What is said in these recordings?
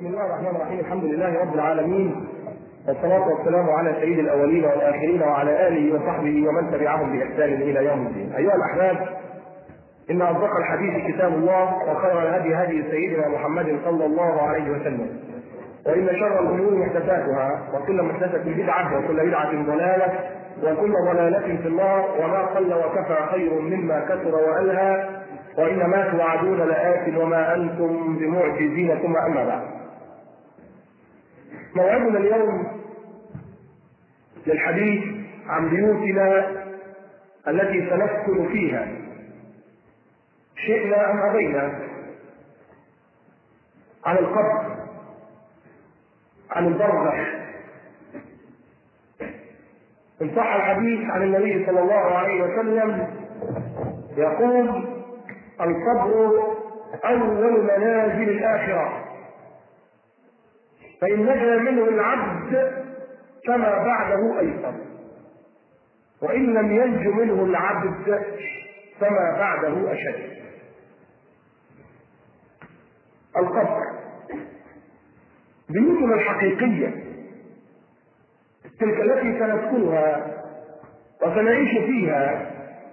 بسم الله الرحمن الرحيم الحمد لله رب العالمين والصلاة والسلام على سيد الأولين والآخرين وعلى آله وصحبه ومن تبعهم بإحسان إلى يوم الدين أيها الأحباب إن أصدق الحديث كتاب الله وخير الهدي هدي سيدنا محمد صلى الله عليه وسلم وإن شر الأمور محدثاتها وكل محدثة بدعة وكل بدعة ضلالة وكل ضلالة في النار وما قل وكفى خير مما كثر وألهى وإن ما توعدون لآت وما أنتم بمعجزين ثم أما بعد موعدنا اليوم للحديث عن بيوتنا التي سنسكن فيها شئنا أم أبينا عن القبر عن البرزخ ان صح الحديث عن النبي صلى الله عليه وسلم يقول القبر اول منازل الاخره فان نجا منه العبد فما بعده ايسر وان لم ينج منه العبد فما بعده اشد القبر بيوتنا الحقيقيه تلك التي سنسكنها وسنعيش فيها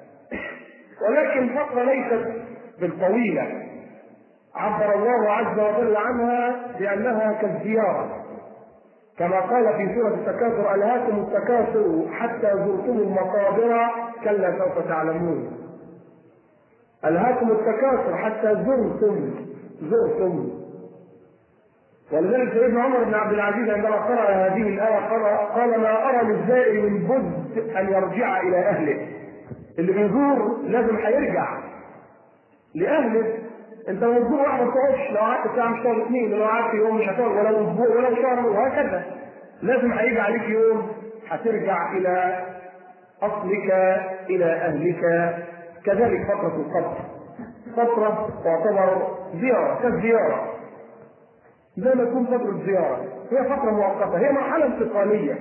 ولكن الفترة ليست بالطويلة عبر الله عز وجل عنها بأنها كالزيارة كما قال في سورة التكاثر ألهاكم التكاثر حتى زرتم المقابر كلا سوف تعلمون ألهاكم التكاثر حتى زرتم زرتم ولذلك سيدنا عمر بن عبد العزيز عندما قرأ هذه الآية قال ما أرى للزائر من بد أن يرجع إلى أهله. اللي بيزور لازم هيرجع لأهله. أنت لو تزور واحد ما تقعدش لو قعدت ساعة مش هتقعد اثنين لو قعدت يوم مش هتقعد ولا أسبوع ولا شهر وهكذا. لازم هيجي عليك يوم هترجع إلى أصلك إلى أهلك كذلك فترة القبر. فترة تعتبر زيارة كالزيارة زي ما تكون فترة زيارة هي فترة مؤقتة هي مرحلة انتقالية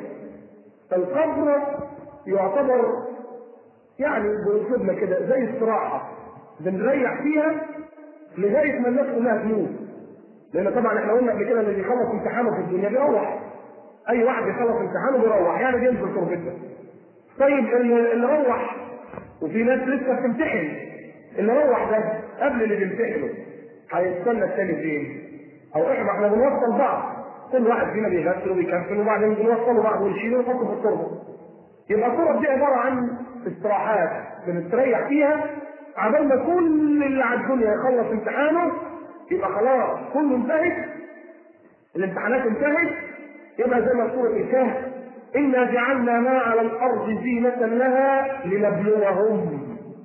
القبر يعتبر يعني بأسلوبنا كده زي استراحة بنريح فيها لغاية ما الناس كلها تموت لأن طبعا احنا قلنا قبل كده اللي بيخلص امتحانه في الدنيا بيروح أي واحد بيخلص امتحانه بيروح يعني بينزل تربته طيب اللي روح وفي ناس لسه بتمتحن اللي روح ده قبل اللي بيمتحنه هيستنى الثاني فين؟ او احنا احنا بنوصل بعض كل واحد فينا بيغسل وبيكفن وبعدين بنوصله بعض ونشيله ونحطه في التربه يبقى التربه دي عباره عن استراحات بنستريح فيها عبال ما كل اللي على الدنيا يخلص امتحانه يبقى خلاص كله انتهت الامتحانات انتهت يبقى زي ما سوره الكهف انا جعلنا ما على الارض زينه لها لنبلوهم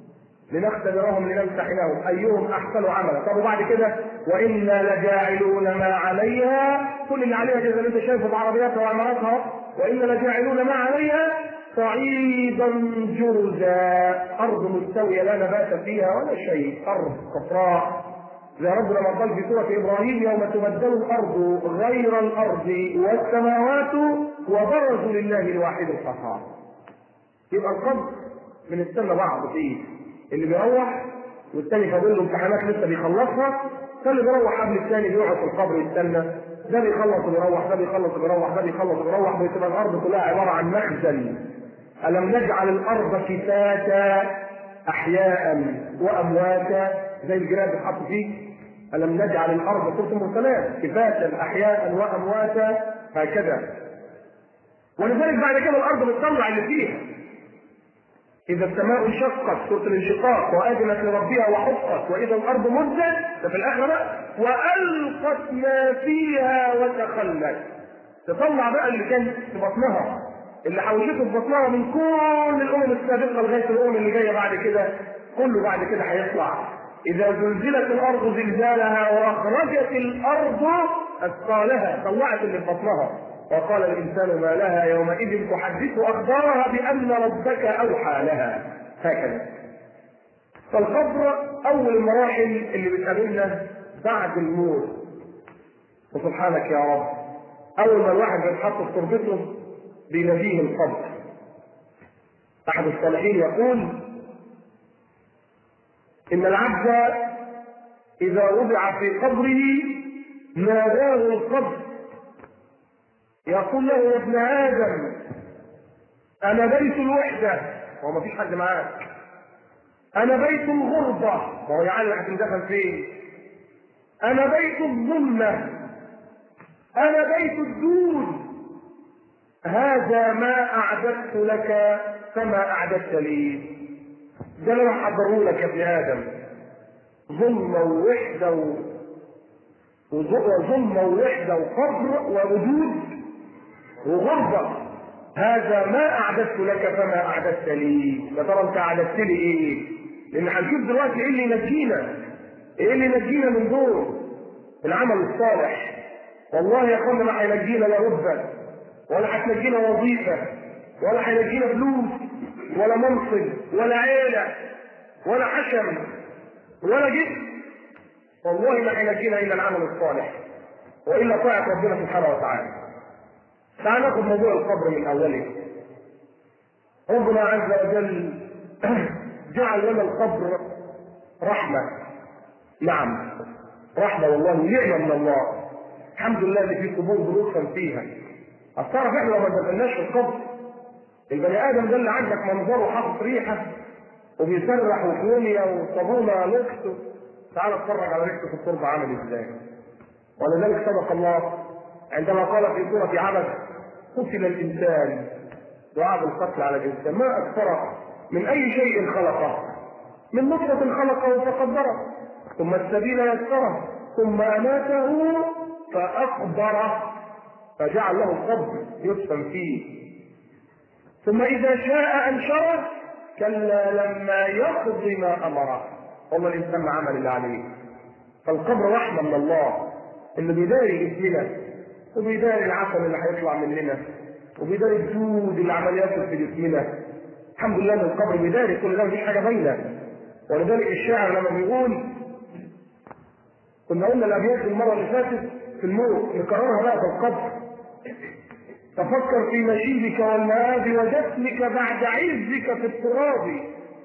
لنختبرهم لنمتحنهم ايهم احسن عملا طب وبعد كده وانا لجاعلون ما عليها كل اللي عليها كده اللي انت شايفه بعربياتها وعماراتها وانا لجاعلون ما عليها صعيدا جرزا ارض مستويه لا نبات فيها ولا شيء ارض صفراء زي ربنا ما قال في سوره ابراهيم يوم تبدل الارض غير الارض والسماوات وبرزوا لله الواحد القهار يبقى القبر بنستنى بعض فيه اللي بيروح والتاني فاضل له امتحانات لسه بيخلصها فاللي بيروح قبل الثاني بيقعد في القبر يستنى ده بيخلص وبيروح ده بيخلص وبيروح ده بيخلص وبيروح بتبقى الارض كلها عباره عن مخزن الم نجعل الارض كفاتا احياء وامواتا زي الجراب بيتحط فيه الم نجعل الارض سوره المرسلات كفاتا احياء وامواتا هكذا ولذلك بعد كده الارض بتطلع اللي فيها إذا السماء انشقت سورة الانشقاق وأذنت لربها وحقت وإذا الأرض مدت ده في الآخرة بقى وألقت ما فيها وتخلت تطلع بقى اللي كان في بطنها اللي حوشته في بطنها من كل الأمم السابقة لغاية الأمم اللي جاية بعد كده كله بعد كده هيطلع إذا زلزلت الأرض زلزالها وأخرجت الأرض أثقالها طلعت اللي في بطنها وقال الإنسان ما لها يومئذ تحدث أخبارها بأن ربك أوحى لها هكذا فالقبر أول المراحل اللي بتقابلنا بعد الموت وسبحانك يا رب أول ما الواحد بيتحط في تربته بيناديه القبر أحد الصالحين يقول إن العبد إذا وضع في قبره ناداه القبر يقول له يا ابن ادم انا بيت الوحده هو ما فيش حد معاك انا بيت الغربه ما هو يعني هتندفن فين انا بيت الظلمه انا بيت الدود هذا ما اعددت لك فما اعددت لي ده اللي انا حضره لك يا ابن ادم ظلمه ووحده و... وظلمه ووحده وقبر ووجود وغربه هذا ما اعددت لك فما اعددت لي يا ترى انت اعددت لي ايه؟ لان هنشوف دلوقتي ايه اللي ينجينا ايه اللي ينجينا من دول العمل الصالح والله يا اخوانا ما هينجينا لا رتبه ولا هتنجينا وظيفه ولا هينجينا فلوس ولا منصب ولا عيله ولا حشم ولا جسم والله ما هينجينا الا العمل الصالح والا طاعه ربنا سبحانه وتعالى تعال ناخذ موضوع القبر من اوله ربنا عز وجل جعل لنا القبر رحمه نعم رحمه والله نعمه من الله الحمد لله اللي في قبور بنفهم فيها اصل تعرف احنا لو ما دفناش في القبر البني ادم ده اللي عندك منظره حاطط ريحه وبيسرح وكونيا وصابونه لوكس تعال اتفرج على ريحته في التربه عامل ازاي ولذلك صدق الله عندما قال في سوره عبس قتل الانسان دعاء القتل على الانسان ما اكثره من اي شيء خلقه من نطفه خلقه فقدره ثم السبيل يسره ثم اماته فاقبره فجعل له قبر يدفن فيه ثم اذا شاء انشره كلا لما يقض ما امره والله الانسان ما عمل اللي عليه فالقبر رحمه من الله اللي بيداري جسمنا وبيداري العسل اللي هيطلع مننا وبيداري الدود اللي عمال ياكل في جسمنا الحمد لله ان القبر بيداري كل ده مفيش حاجه باينه ولذلك الشاعر لما بيقول كنا قلنا الابيات المره اللي فاتت في الموت نكررها بقى في القبر تفكر في مشيبك والمآب ودفنك بعد عزك في التراب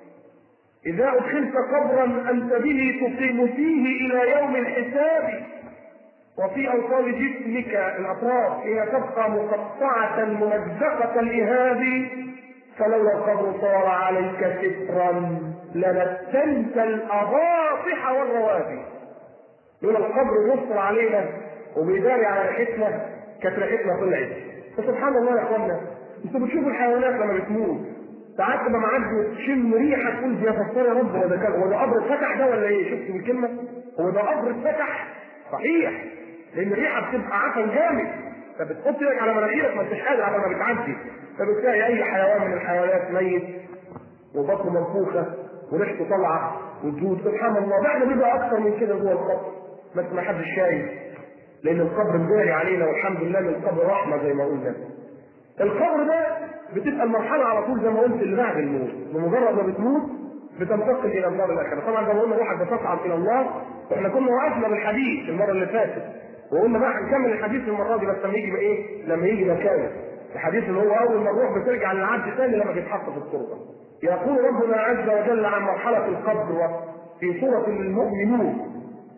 إذا أدخلت قبرا أنت به تقيم فيه إلى يوم الحساب وفي أوصال جسمك الأطراف هي تبقى مقطعة ممزقة الإهاب فلولا القبر صار عليك سترا لنتنت الأضاطح والروابي لولا القبر يصر علينا وبيداري على ريحتنا كانت ريحتنا طلعت فسبحان الله يا اخوانا انتوا بتشوفوا الحيوانات لما بتموت ساعات تبقى معدي تشم ريحه تقول يا فطار يا رب هو ده كان هو ده قبر اتفتح ده ولا ايه؟ شفتوا الكلمه؟ هو ده قبر اتفتح؟ صحيح لان الريحه بتبقى عفن جامد فبتحط ايدك على مناخيرك ما انتش قادر على ما بتعدي فبتلاقي اي حيوان من الحيوانات ميت وبطنه منفوخه وريحته طالعه والجود سبحان الله بعد بيبقى اكثر من كده جوه القبر بس ما حدش شايف لان القبر مباري علينا والحمد لله ان القبر رحمه زي ما قلنا القبر ده بتبقى المرحله على طول زي ما قلت اللي بعد الموت بمجرد ما بتموت بتنتقل الى الدار الاخره طبعا زي ما قلنا روحك بتصعد الى الله واحنا كنا وقفنا بالحديث المره اللي فاتت وقلنا بقى هنكمل الحديث المره دي بس لما يجي بقى ايه لما يجي مكانه الحديث اللي هو اول ما الروح بترجع للعبد ثاني لما بيتحط في التربه يقول ربنا عز وجل عن مرحله القبر في سوره المؤمنون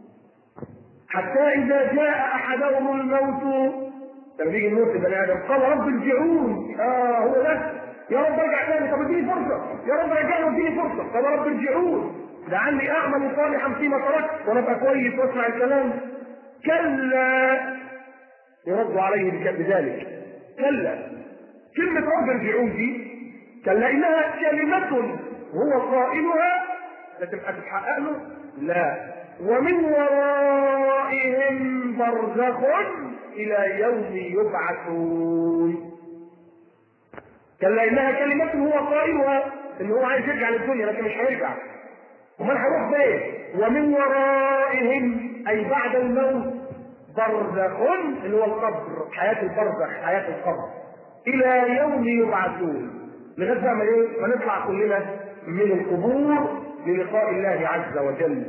حتى إذا جاء أحدهم الموت لما يجي الموت بني آدم قال رب ارجعون آه هو ده يا رب ارجع تاني طب اديني فرصة يا رب رجعني واديني فرصة قال رب ارجعون لعلي أعمل صالحا فيما تركت وأنا أبقى كويس وأسمع الكلام كلا يرد عليه بذلك كلا كلمة رب ارجعون دي كلا إنها كلمة هو قائلها لكن هتتحقق له؟ لا ومن ورائهم برزخ إلى يوم يبعثون كلا إنها كلمة هو قائلها إن هو عايز يرجع للدنيا لكن مش هيرجع أمال هيروح فين؟ ومن ورائهم أي بعد الموت برزخ اللي هو القبر حياة البرزخ حياة القبر إلى يوم يبعثون لغاية بقى ما إيه؟ ما نطلع كلنا من القبور للقاء الله عز وجل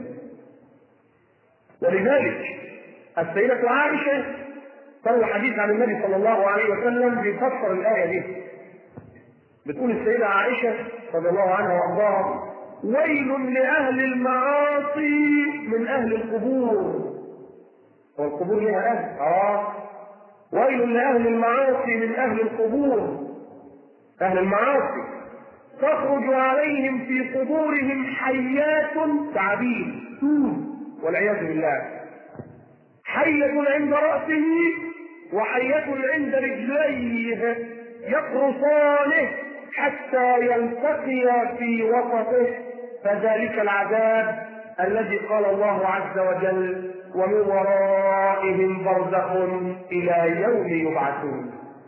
ولذلك السيدة عائشة تروي حديث عن النبي صلى الله عليه وسلم بيفسر الآية دي بتقول السيدة عائشة رضي الله عنها وأرضاها ويل لأهل المعاصي من أهل القبور والقبور لها اهل اه ويل لاهل المعاصي من اهل القبور اهل المعاصي تخرج عليهم في قبورهم حيات تعابين سود والعياذ بالله حية عند رأسه وحية عند رجليه يقرصانه حتى يلتقي في وسطه فذلك العذاب الذي قال الله عز وجل ومن ورائهم برزخ الى يوم يبعثون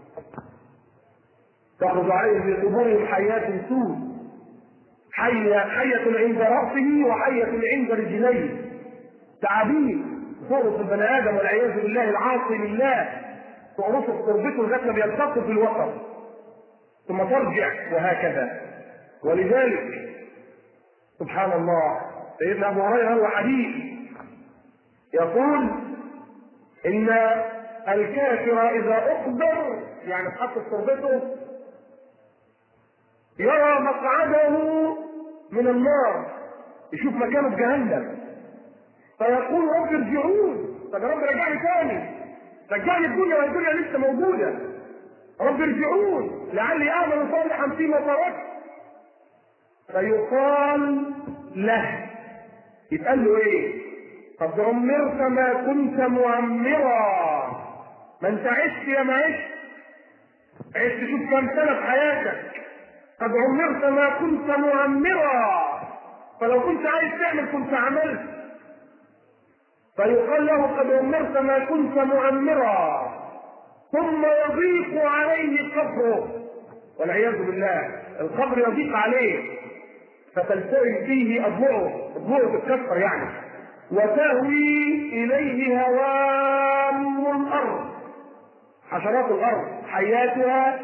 تخرج عليهم في قبورهم حيات سود حية حية عند رأسه وحية عند رجليه تعابين تقرص البني آدم والعياذ بالله العاصي لله تقرصه في تربته لغاية ما بيلتقوا في الوسط ثم ترجع وهكذا ولذلك سبحان الله سيدنا ابو هريره هو حديث يقول ان الكافر اذا اقدر يعني اتحط في تربته يرى مقعده من النار يشوف مكانه في جهنم فيقول رب ارجعون طب يا رب رجعني تاني رجعني الدنيا والدنيا لسه موجوده رب ارجعون لعلي اعمل صالحا فيما تركت فيقال له يتقال له ايه قد عمرت ما كنت معمرا ما انت عشت يا ما عشت عشت شوف كم سنه في حياتك قد عمرت ما كنت معمرا فلو كنت عايز تعمل كنت عملت فيقال له قد عمرت ما كنت معمرا ثم يضيق عليه قبره والعياذ بالله القبر يضيق عليه فتلتئم فيه اضلعه اضلعه تتكسر يعني وتهوي اليه هوام الارض حشرات الارض حياتها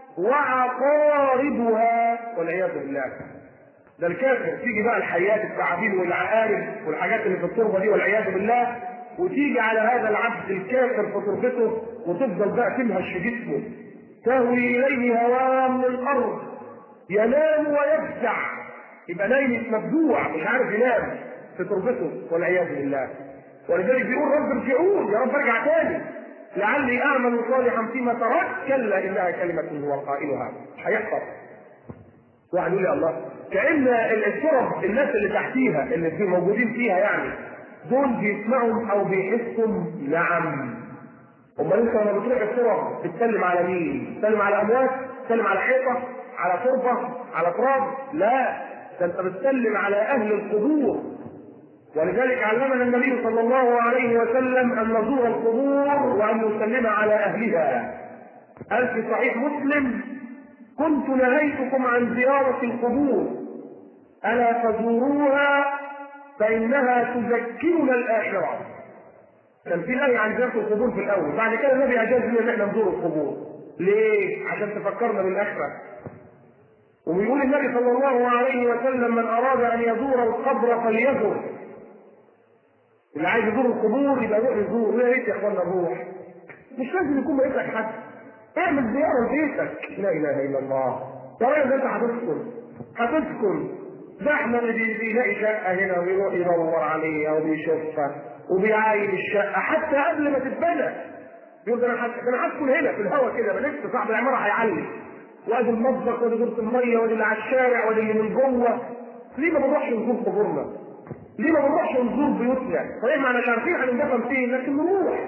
وعقاربها والعياذ بالله ده الكافر تيجي بقى الحيات التعابين والعقارب والحاجات اللي في التربه دي والعياذ بالله وتيجي على هذا العبد الكافر في تربته وتفضل بقى تنهش في جسمه تهوي اليه هوام الارض ينام ويفزع يبقى نايم مفجوع مش عارف ينام في تربته والعياذ بالله ولذلك بيقول رب ارجعون يا رب ارجع تاني لعلي اعمل صالحا فيما تركت كلا انها كلمه هو قائلها مش هيحصل واحد يقول يا الله كان الترب الناس اللي تحتيها اللي في موجودين فيها يعني دول بيسمعهم او بيحسهم نعم امال انت لما بتروح الترب بتسلم على مين؟ بتسلم على اموات؟ بتسلم على حيطه؟ على تربه؟ على تراب؟ لا ده انت بتسلم على اهل القبور ولذلك علمنا النبي صلى الله عليه وسلم ان نزور القبور وان نسلم على اهلها قال في صحيح مسلم كنت نهيتكم عن زيارة القبور ألا فزوروها فإنها تذكرنا الآخرة كان في نهي عن زيارة القبور في الأول بعد كده النبي أجاز لنا إن احنا نزور القبور ليه؟ عشان تفكرنا بالآخرة وبيقول النبي صلى الله عليه وسلم من أراد أن يزور القبر فليزر اللي عايز يزور القبور يبقى يروح يزور يا ريت يا اخوانا نروح مش لازم يكون بيت لك حد اعمل زياره لبيتك لا اله الا الله يا راجل انت هتسكن هتسكن ده احنا اللي بيلاقي شقه هنا ويروح يدور عليها وبيشوفها وبيعاين الشقه حتى قبل ما تتبنى يقول ده انا انا هسكن هنا في الهواء كده بلف صاحب العماره هيعلي وادي المطبخ وادي دورة الميه وادي اللي على الشارع وادي اللي من جوه ليه ما بنروحش نزور قبورنا؟ ليه ما بنروحش نزور بيوتنا؟ صحيح ما احنا عارفين هنندفن فين لكن نروح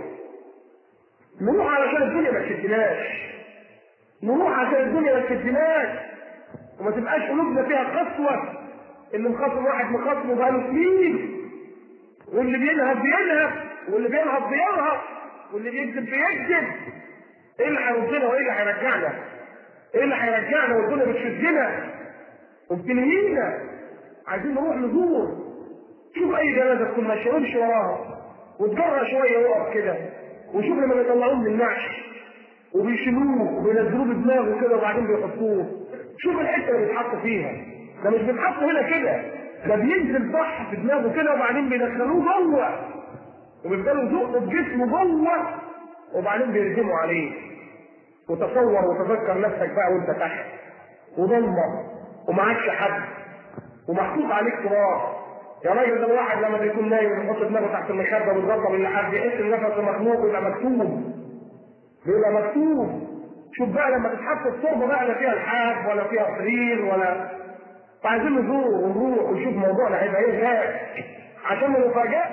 نروح علشان الدنيا ما تشدناش نروح عشان الدنيا ما تشدناش وما تبقاش قلوبنا فيها قسوة اللي مخاصم واحد مخاصمه بقاله سنين واللي بينهب بينهب واللي بينهب بينهب واللي بيكذب بيكذب ايه اللي هيردنا وايه اللي هيرجعنا؟ ايه اللي هيرجعنا والدنيا بتشدنا وبتنهينا عايزين نروح نزور شوف اي جنازه تكون ماشيه وامشي وراها وتجرى شويه وقف كده وشوف لما بيطلعوه من النعش وبيشيلوه وبينزلوه بدماغه كده وبعدين بيحطوه شوف الحته اللي بيتحط فيها ده مش بيتحط هنا كده ده بينزل صح في دماغه كده وبعدين بيدخلوه جوه وبيفضلوا يزقوا بجسمه جوه وبعدين بيردموا عليه وتصور وتذكر نفسك بقى وانت تحت وضلمه ومعكش حد ومحطوط عليك تراب يا راجل ده الواحد لما بيكون نايم يحط دماغه تحت المخده ويتغطى من لحد يحس ان نفسه مخنوق يبقى مكتوب بيبقى مكتوب شوف بقى لما تتحط التربه بقى لا فيها الحاف ولا فيها سرير ولا فعايزين نزور ونروح ونشوف موضوعنا هيبقى ايه هناك عشان ما نفاجئش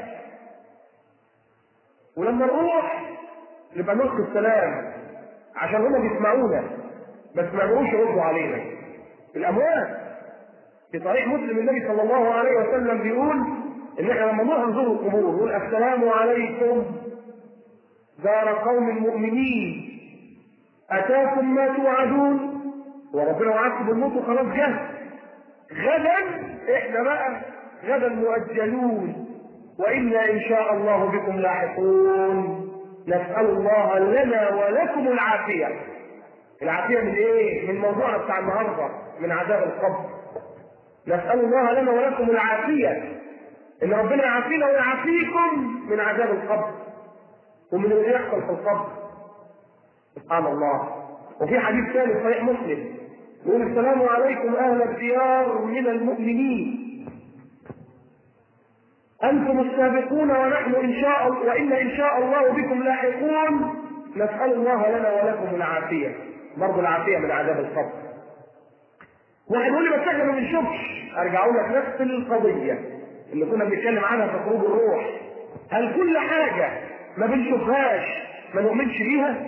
ولما نروح نبقى نلقي السلام عشان هما بيسمعونا بس ما يقدروش يردوا علينا الاموات في صحيح مسلم النبي صلى الله عليه وسلم بيقول ان احنا لما نروح نزور القبور نقول السلام عليكم دار قوم مؤمنين اتاكم ما توعدون وربنا وعدكم بالموت وخلاص جه غدا احنا بقى غدا مؤجلون وانا ان شاء الله بكم لاحقون نسال الله لنا ولكم العافيه العافيه من ايه؟ من موضوعنا بتاع النهارده من عذاب القبر نسال الله لنا ولكم العافيه ان ربنا يعافينا ويعافيكم من عذاب القبر ومن اللي يحصل في القبر سبحان الله وفي حديث ثاني صحيح مسلم يقول السلام عليكم اهل الديار من المؤمنين انتم السابقون ونحن ان شاء الله وان ان شاء الله بكم لاحقون نسال الله لنا ولكم العافيه برضه العافيه من عذاب القبر واحد يقول لي بس احنا ما بنشوفش ارجع اقول لك نفس القضيه اللي كنا بنتكلم عنها في خروج الروح هل كل حاجه ما بنشوفهاش ما نؤمنش بيها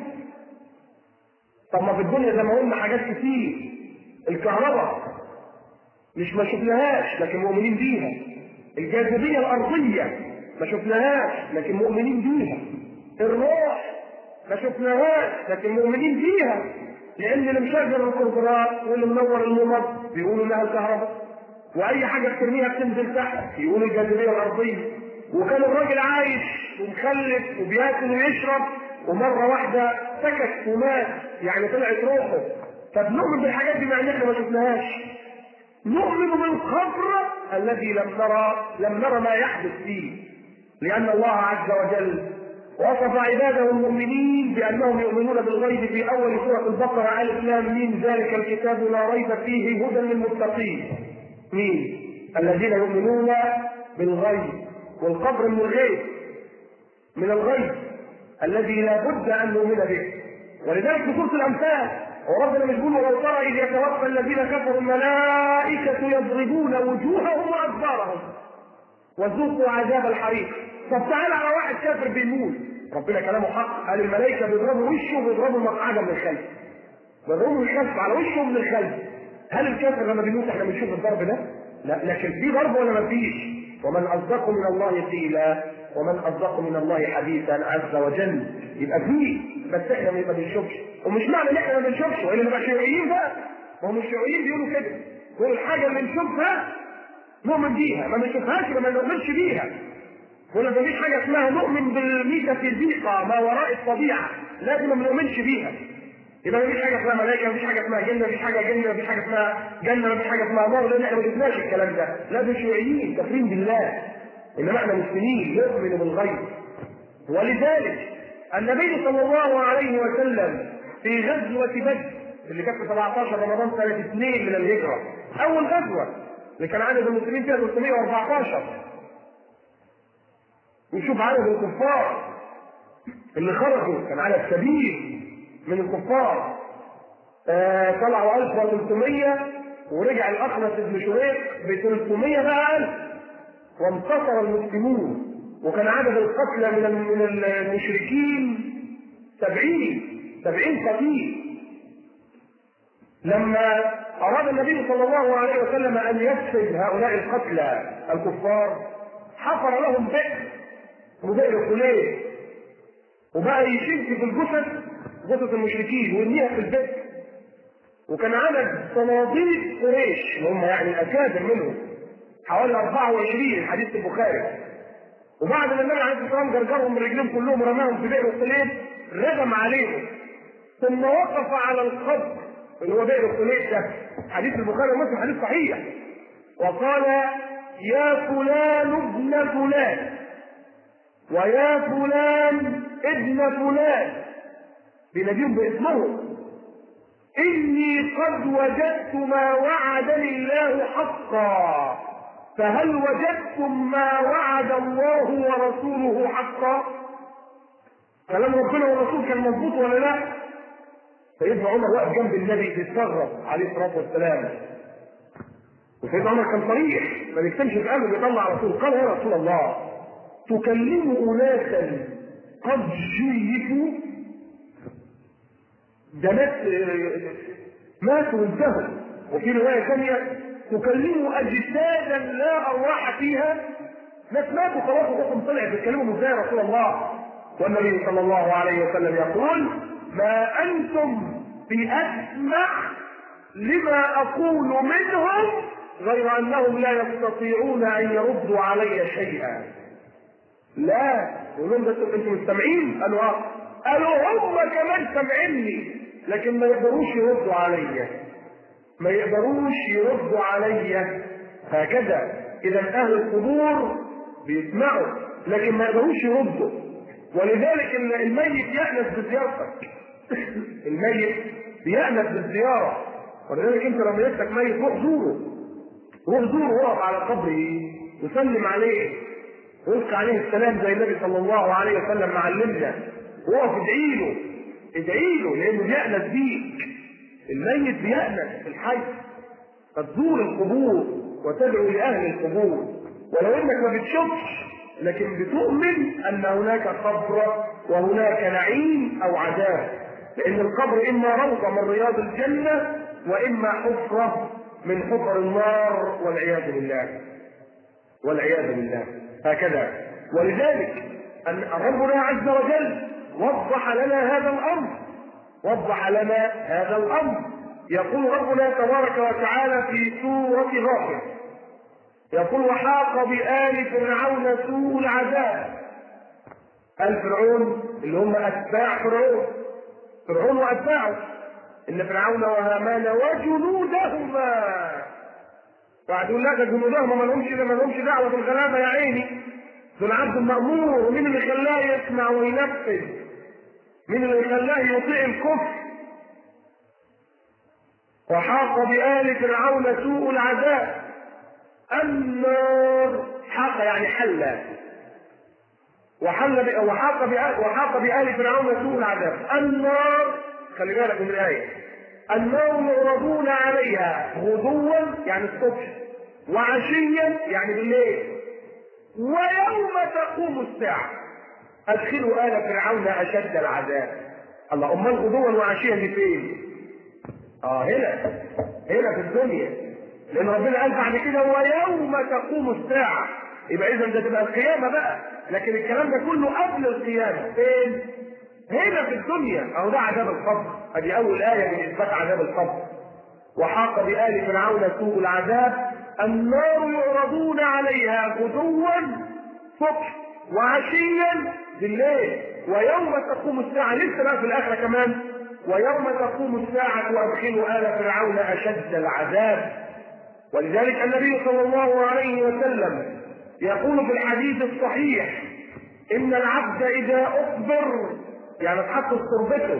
طب ما في الدنيا زي ما قلنا حاجات كتير الكهرباء مش ما شفناهاش لكن مؤمنين بيها الجاذبية الأرضية ما شفناهاش لكن مؤمنين بيها الروح ما شفناهاش لكن مؤمنين بيها لأن اللي مشغل الكمبيوترات واللي منور الممر بيقولوا إنها الكهرباء وأي حاجة بترميها بتنزل تحت يقولوا الجاذبية الأرضية وكان الراجل عايش ومخلف وبياكل ويشرب ومرة واحدة سكت ومات يعني طلعت روحه فبنؤمن بالحاجات دي مع ان احنا ما شفناهاش نؤمن بالقبر الذي لم نرى لم نرى ما يحدث فيه لان الله عز وجل وصف عباده المؤمنين بانهم يؤمنون بالغيب في اول سوره البقره الف لام ميم ذلك الكتاب لا ريب فيه هدى للمتقين مين الذين يؤمنون بالغيب والقبر من الغيب من الغيب الذي لا بد ان نؤمن به ولذلك في سوره الامثال وربنا مش بيقول ولو ترى اذ يتوفى الذين كفروا الملائكه يضربون وجوههم وادبارهم وذوقوا عذاب الحريق طب تعالى على واحد كافر بيموت ربنا كلامه حق قال الملائكه بيضربوا وشه وبيضربوا مقعده من الخلف بيضربوا من الخلف على وشه ومن الخلف هل الكافر لما بيموت احنا بنشوف الضرب ده؟ لا لكن في ضرب ولا ما فيش؟ ومن اصدق من الله قيلا ومن اصدق من الله حديثا عز وجل يبقى فيه بس احنا ما بنشوفش ومش معنى ان احنا ما بنشوفش والا نبقى شيوعيين بقى ما هم الشيوعيين بيقولوا كده يقول الحاجه اللي نشوفها نؤمن بيها ما بنشوفهاش يبقى ما نؤمنش بيها يقول ما فيش حاجه اسمها نؤمن بالميتافيزيقا ما وراء الطبيعه لازم ما نؤمنش بيها يبقى ما فيش حاجه اسمها ملائكه ما فيش حاجه اسمها جنه ما فيش حاجه جنه ما فيش حاجه اسمها جنه ما فيش حاجه اسمها نار لان احنا ما شفناش الكلام ده لا دول شيوعيين كافرين بالله انما احنا مسلمين نؤمن بالغيب ولذلك النبي صلى الله عليه وسلم في غزوة بدر اللي كانت في 17 رمضان سنة 2 من الهجرة أول غزوة اللي كان عدد المسلمين فيها 314 ونشوف عدد الكفار اللي خرجوا كان عدد كبير من الكفار آه طلعوا 1300 ورجع الأخنس بن شريق ب 300 بقى 1000 وانتصر المسلمون وكان عدد القتلى من من المشركين سبعين سبعين قتيل لما أراد النبي صلى الله عليه وسلم أن يفسد هؤلاء القتلى الكفار حفر لهم بئر بئر خليل وبقى يشد في الجثث جثث المشركين ويرميها في البئر وكان عدد صناديق قريش اللي هم يعني الأكابر منهم حوالي 24 حديث البخاري وبعد ما النبي عليه الصلاه والسلام جرجرهم من رجليهم كلهم ورماهم في بئر الخليل رجم عليهم ثم وقف على القبر اللي هو بئر الخليل ده حديث البخاري ومسلم حديث صحيح وقال يا فلان ابن فلان ويا فلان ابن فلان بيناديهم باسمهم إني قد وجدت ما وعدني الله حقا فهل وجدتم ما وعد الله ورسوله حقا؟ كلام ربنا والرسول كان مظبوط ولا لا؟ سيدنا عمر واقف جنب النبي بيستغرب عليه الصلاه والسلام وسيدنا عمر كان صريح ما بيكتمش في قلبه بيطلع على طول قال يا رسول الله تكلم اناسا قد جيفوا ده ناس ماتوا وانتهوا وفي روايه ثانيه تكلم اجسادا لا ارواح فيها ناس ماتوا خلاص روحهم طلعت بيتكلموا ازاي يا رسول الله والنبي صلى الله عليه وسلم يقول ما انتم باسمع لما اقول منهم غير انهم لا يستطيعون ان يردوا علي شيئا لا يقول لهم ده انتم مستمعين قالوا اه قالوا هم كمان سامعيني لكن ما يقدروش يردوا عليا ما يقدروش يردوا عليا هكذا اذا اهل القبور بيسمعوا لكن ما يقدروش يردوا ولذلك الميت يأنس بزيارتك الميت بيأنس بالزيارة ولذلك انت لما يجيك ميت روح زوره روح زوره وقف على قبره وسلم عليه ويلقى عليه السلام زي النبي صلى الله عليه وسلم معلمنا وقف ادعي له ادعي له لانه بيأنس بيك الميت بيأنس في الحي فتزور القبور وتدعو لأهل القبور ولو انك ما بتشوفش لكن بتؤمن ان هناك قبر وهناك نعيم او عذاب لان القبر اما روضه من رياض الجنه واما حفره من حفر النار والعياذ بالله والعياذ بالله هكذا ولذلك ان ربنا عز وجل وضح لنا هذا الامر وضح لنا هذا الامر يقول ربنا تبارك وتعالى في سوره غافر يقول وحاق بآل فرعون سوء العذاب آل فرعون اللي هم أتباع فرعون فرعون وأتباعه إن فرعون وهامان وجنودهما بعد يقول لا ده جنودهما ما لهمش ما لهمش دعوة بالغلابة يا عيني دول عبد المأمور ومين اللي خلاه يسمع وينفذ؟ مين اللي خلاه يطيع الكفر؟ وحاق بآل فرعون سوء العذاب النار حاق يعني حل وحل وحاق بآل وحاق بآل فرعون سوء العذاب النار خلي بالك من الآية النار يعرضون عليها غدوا يعني الصبح وعشيا يعني بالليل ويوم تقوم الساعة أدخلوا آل فرعون أشد العذاب الله أمال غدوا وعشيا دي فين؟ آه هنا هنا في الدنيا لان ربنا قال بعد كده ويوم تقوم الساعه يبقى اذا ده تبقى القيامه بقى لكن الكلام ده كله قبل القيامه فين؟ هنا في الدنيا اهو ده عذاب القبر ادي اول ايه من اثبات عذاب القبر وحاق بآل فرعون سوء العذاب النار يعرضون عليها غدوا صبح وعشيا بالليل ويوم تقوم الساعه لسه بقى في الاخره كمان ويوم تقوم الساعه وادخلوا ال فرعون اشد العذاب ولذلك النبي صلى الله عليه وسلم يقول في الحديث الصحيح ان العبد اذا اخبر يعني اتحط في تربته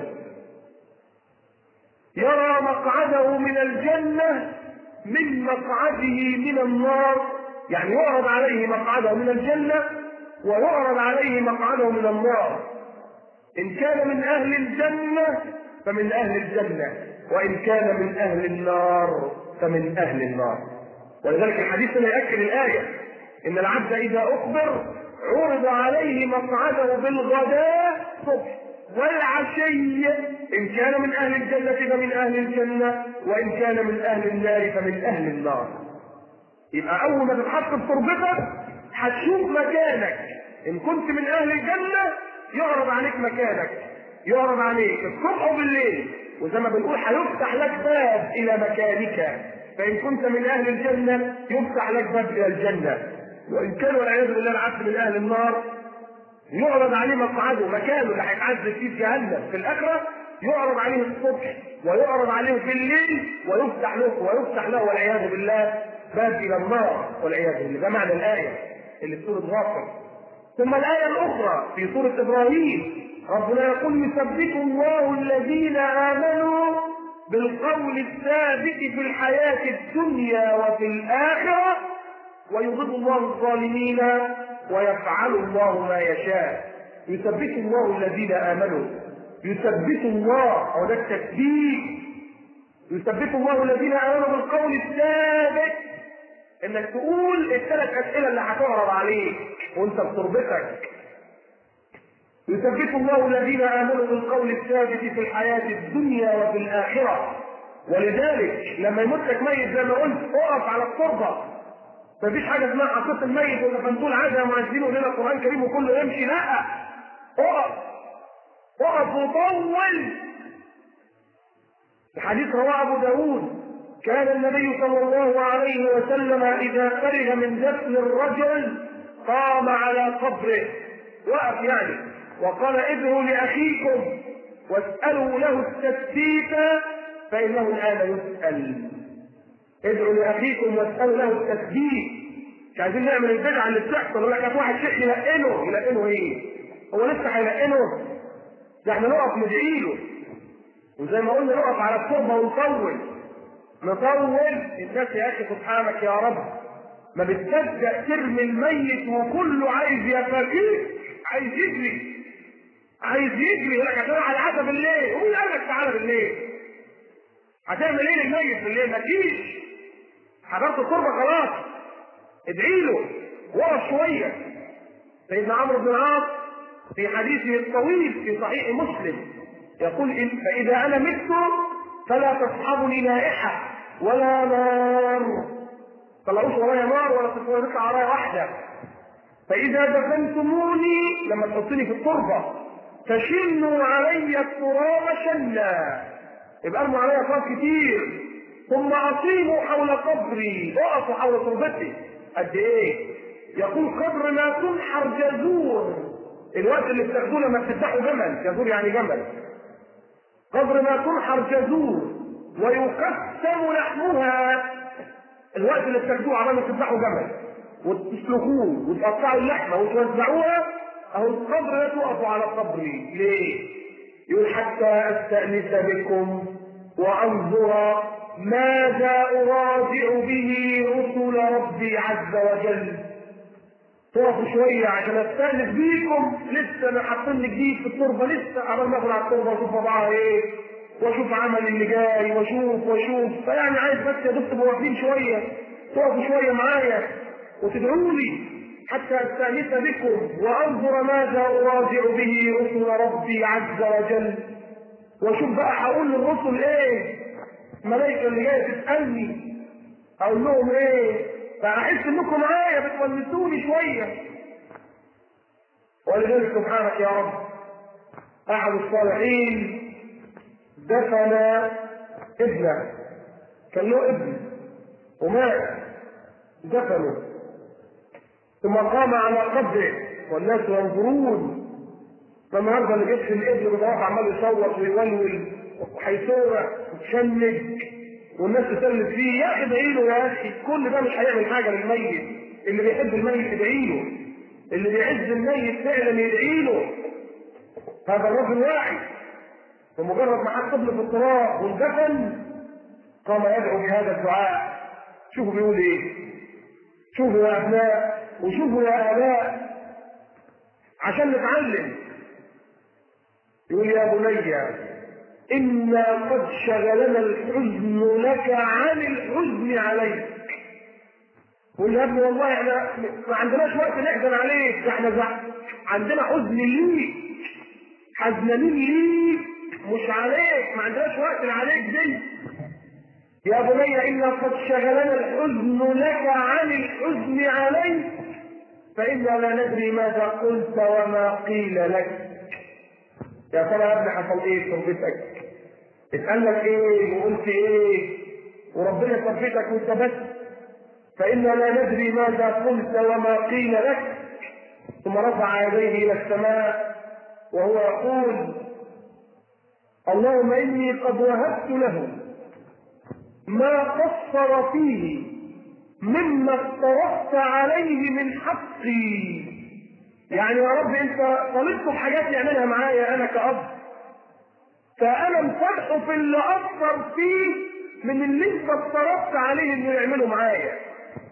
يرى مقعده من الجنه من مقعده من النار يعني يعرض عليه مقعده من الجنه ويعرض عليه مقعده من النار ان كان من اهل الجنه فمن اهل الجنه وان كان من اهل النار فمن أهل النار ولذلك الحديث لا يأكد الآية إن العبد إذا أخبر عرض عليه مقعده بالغداء صبح والعشي إن كان من أهل الجنة فمن أهل الجنة وإن كان من أهل النار فمن أهل النار يبقى أول ما تتحط في تربتك هتشوف مكانك إن كنت من أهل الجنة يعرض عليك مكانك يعرض عليك الصبح وبالليل وزي ما بنقول هيفتح لك باب الى مكانك فان كنت من اهل الجنه يفتح لك باب الى الجنه وان كان والعياذ بالله العبد من اهل النار يعرض عليه مقعده مكانه اللي هيتعذب فيه في جهنم في الاخره يعرض عليه الصبح ويعرض عليه في الليل ويفتح له ويفتح له والعياذ بالله باب الى النار والعياذ بالله ده معنى الايه اللي في سوره غافر ثم الايه الاخرى في سوره ابراهيم ربنا يقول يثبت الله الذين امنوا بالقول الثابت في الحياه الدنيا وفي الاخره ويضل الله الظالمين ويفعل الله ما يشاء يثبت الله الذين امنوا يثبت الله او ده التثبيت يثبت الله الذين امنوا بالقول الثابت انك تقول الثلاث اسئله اللي هتعرض عليك وانت في تربتك يثبت الله الذين امنوا بالقول الثابت في الحياه الدنيا وفي الاخره ولذلك لما يموت لك ميت زي ما قلت اقف على التربه مفيش حاجه اسمها حطيت الميت ولا فنقول عايزه معزين ولنا القران الكريم وكله يمشي لا اقف اقف وطول الحديث رواه ابو داود كان النبي صلى الله عليه وسلم اذا فرغ من دفن الرجل قام على قبره وقف يعني وقال ادعوا لاخيكم واسالوا له التثبيت فانه الان يسال ادعوا لاخيكم واسالوا له التثبيت مش عايزين نعمل البدعه اللي بتحصل يقول لك واحد شيخ يلقنه يلقنه ايه؟ هو لسه هيلقنه؟ ده احنا نقف ندعي له وزي ما قلنا نقف على التربه ونطول نطول الناس يا اخي سبحانك يا رب ما بتصدق ترمي الميت وكله عايز يفاجئ عايز يجري عايز يجري يقول لك عشان على العزا بالليل ومين قال لك تعالى بالليل؟ هتعمل ايه للميت بالليل؟ مفيش حضرت التربه خلاص ادعي له وقف شويه سيدنا عمرو بن العاص في حديثه الطويل في صحيح مسلم يقول إن فإذا أنا مت فلا تصحبني نائحة ولا نار طلعوش ورايا نار ولا تطلع ورايا واحدة فإذا دفنتموني لما تحطني في التربة فشنوا علي التراب شنا يبقى ارموا عليا تراب كتير ثم أصيبوا حول قبري وقفوا حول تربتي قد إيه؟ يقول قدر ما تنحر جزور الوقت اللي بتاخدوه لما بتذبحوا جمل جزور يعني جمل قدر ما تنحر جزور ويقسم لحمها الوقت اللي بتاخدوه عمال ما تذبحوا جمل وتسلخوه وتقطعوا اللحمه وتوزعوها اهو القبر لا تقفوا على قبري ليه؟ يقول حتى استانس بكم وانظر ماذا اراجع به رسل ربي عز وجل تقفوا شوية عشان استأنس بيكم لسه انا حاطين جديد في التربة لسه عمال ما على التربة واشوف وضعها ايه واشوف عمل اللي جاي واشوف واشوف فيعني عايز بس يا دكتور تبقوا واقفين شوية تقفوا شوية معايا وتدعوا لي حتى استأنس بكم وانظر ماذا اراجع به رسل ربي عز وجل واشوف بقى هقول للرسل ايه الملائكة اللي جاية تسألني اقول لهم ايه فاحس انكم معايا بتونسوني شويه ولذلك سبحانك يا رب احد الصالحين دفن ابنه كان له ابن ومات دفنه ثم قام على قبره والناس ينظرون فالنهارده اللي جبت الابن بضعف عمال يصوت ويولول وهيصورع وتشنج والناس تسلم فيه يا اخي ادعي له يا اخي كل ده مش هيعمل حاجه للميت اللي بيحب الميت ادعي له اللي بيعز الميت فعلا يدعي له هذا الرجل واعي ومجرد ما حط قبله في التراب واندفن قام يدعو بهذا الدعاء شوفوا بيقول ايه شوفوا يا ابناء وشوفوا يا اباء عشان نتعلم يقول يا بني إنا قد شغلنا الحزن لك عن الحزن عليك قول يا ابني والله احنا ما عندناش وقت نحزن عليك احنا زع... عندنا حزن ليك حزنانين ليك مش عليك ما عندناش وقت عليك دي يا بني إنا قد شغلنا الحزن لك عن الحزن عليك فإنا لا ندري ماذا قلت وما قيل لك يا ترى يا ابني حصل ايه في تربتك؟ اتقالك ايه وقلت ايه؟ وربنا ثبتك وانت بس فإنا لا ندري ماذا قلت وما قيل لك ثم رفع يديه إلى السماء وهو يقول اللهم إني قد وهبت له ما قصر فيه مما افترضت عليه من حقي يعني يا رب انت طالبته بحاجات يعملها معايا انا كأب فانا مسامحه في اللي اثر فيه من اللي انت افترضت عليه انه يعمله معايا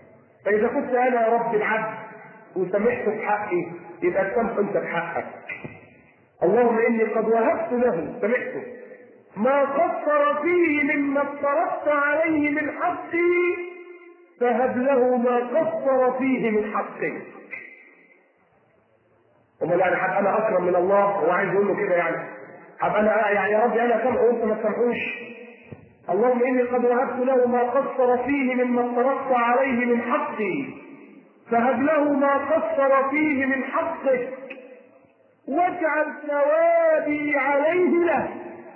فاذا كنت انا يا رب العبد وسمحت بحقي يبقى تسامح انت بحقك اللهم اني قد وهبت له سمحته ما قصر فيه مما افترضت عليه من حقي فهب له ما قصر فيه من حقك امال يعني حب انا اكرم من الله هو عايز يقول له كده يعني حب انا يعني يا ربي انا سامحه وانت ما تسامحوش اللهم اني قد وهبت له ما قصر فيه مما افترضت عليه من حقي فهب له ما قصر فيه من حقك واجعل ثوابي عليه له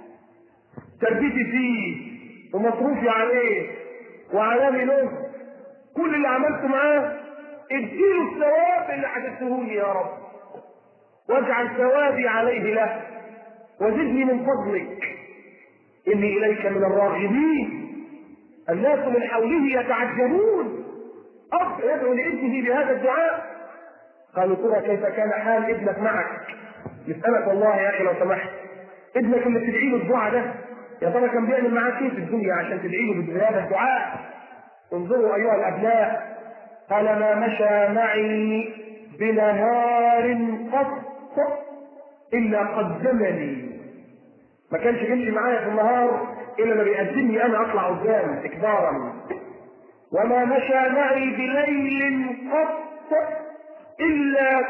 تربيتي فيه ومصروفي عليه وعلامي له كل اللي عملته معاه اديله الثواب اللي حدثته يا رب واجعل ثوابي عليه له وزدني من فضلك اني اليك من الراغبين الناس من حوله يتعجبون اب يدعو لابنه بهذا الدعاء قالوا ترى كيف كان حال ابنك معك يسالك والله يا اخي لو سمحت ابنك اللي بتدعي له الدعاء ده يا ترى كان بيعمل معاك ايه في الدنيا عشان تدعي له بهذا الدعاء انظروا ايها الابناء قال ما مشى معي بنهار قط الا قدمني ما كانش يمشي معايا في النهار الا ما بيقدمني انا اطلع قدام اكبارا وما مشى معي بليل قط الا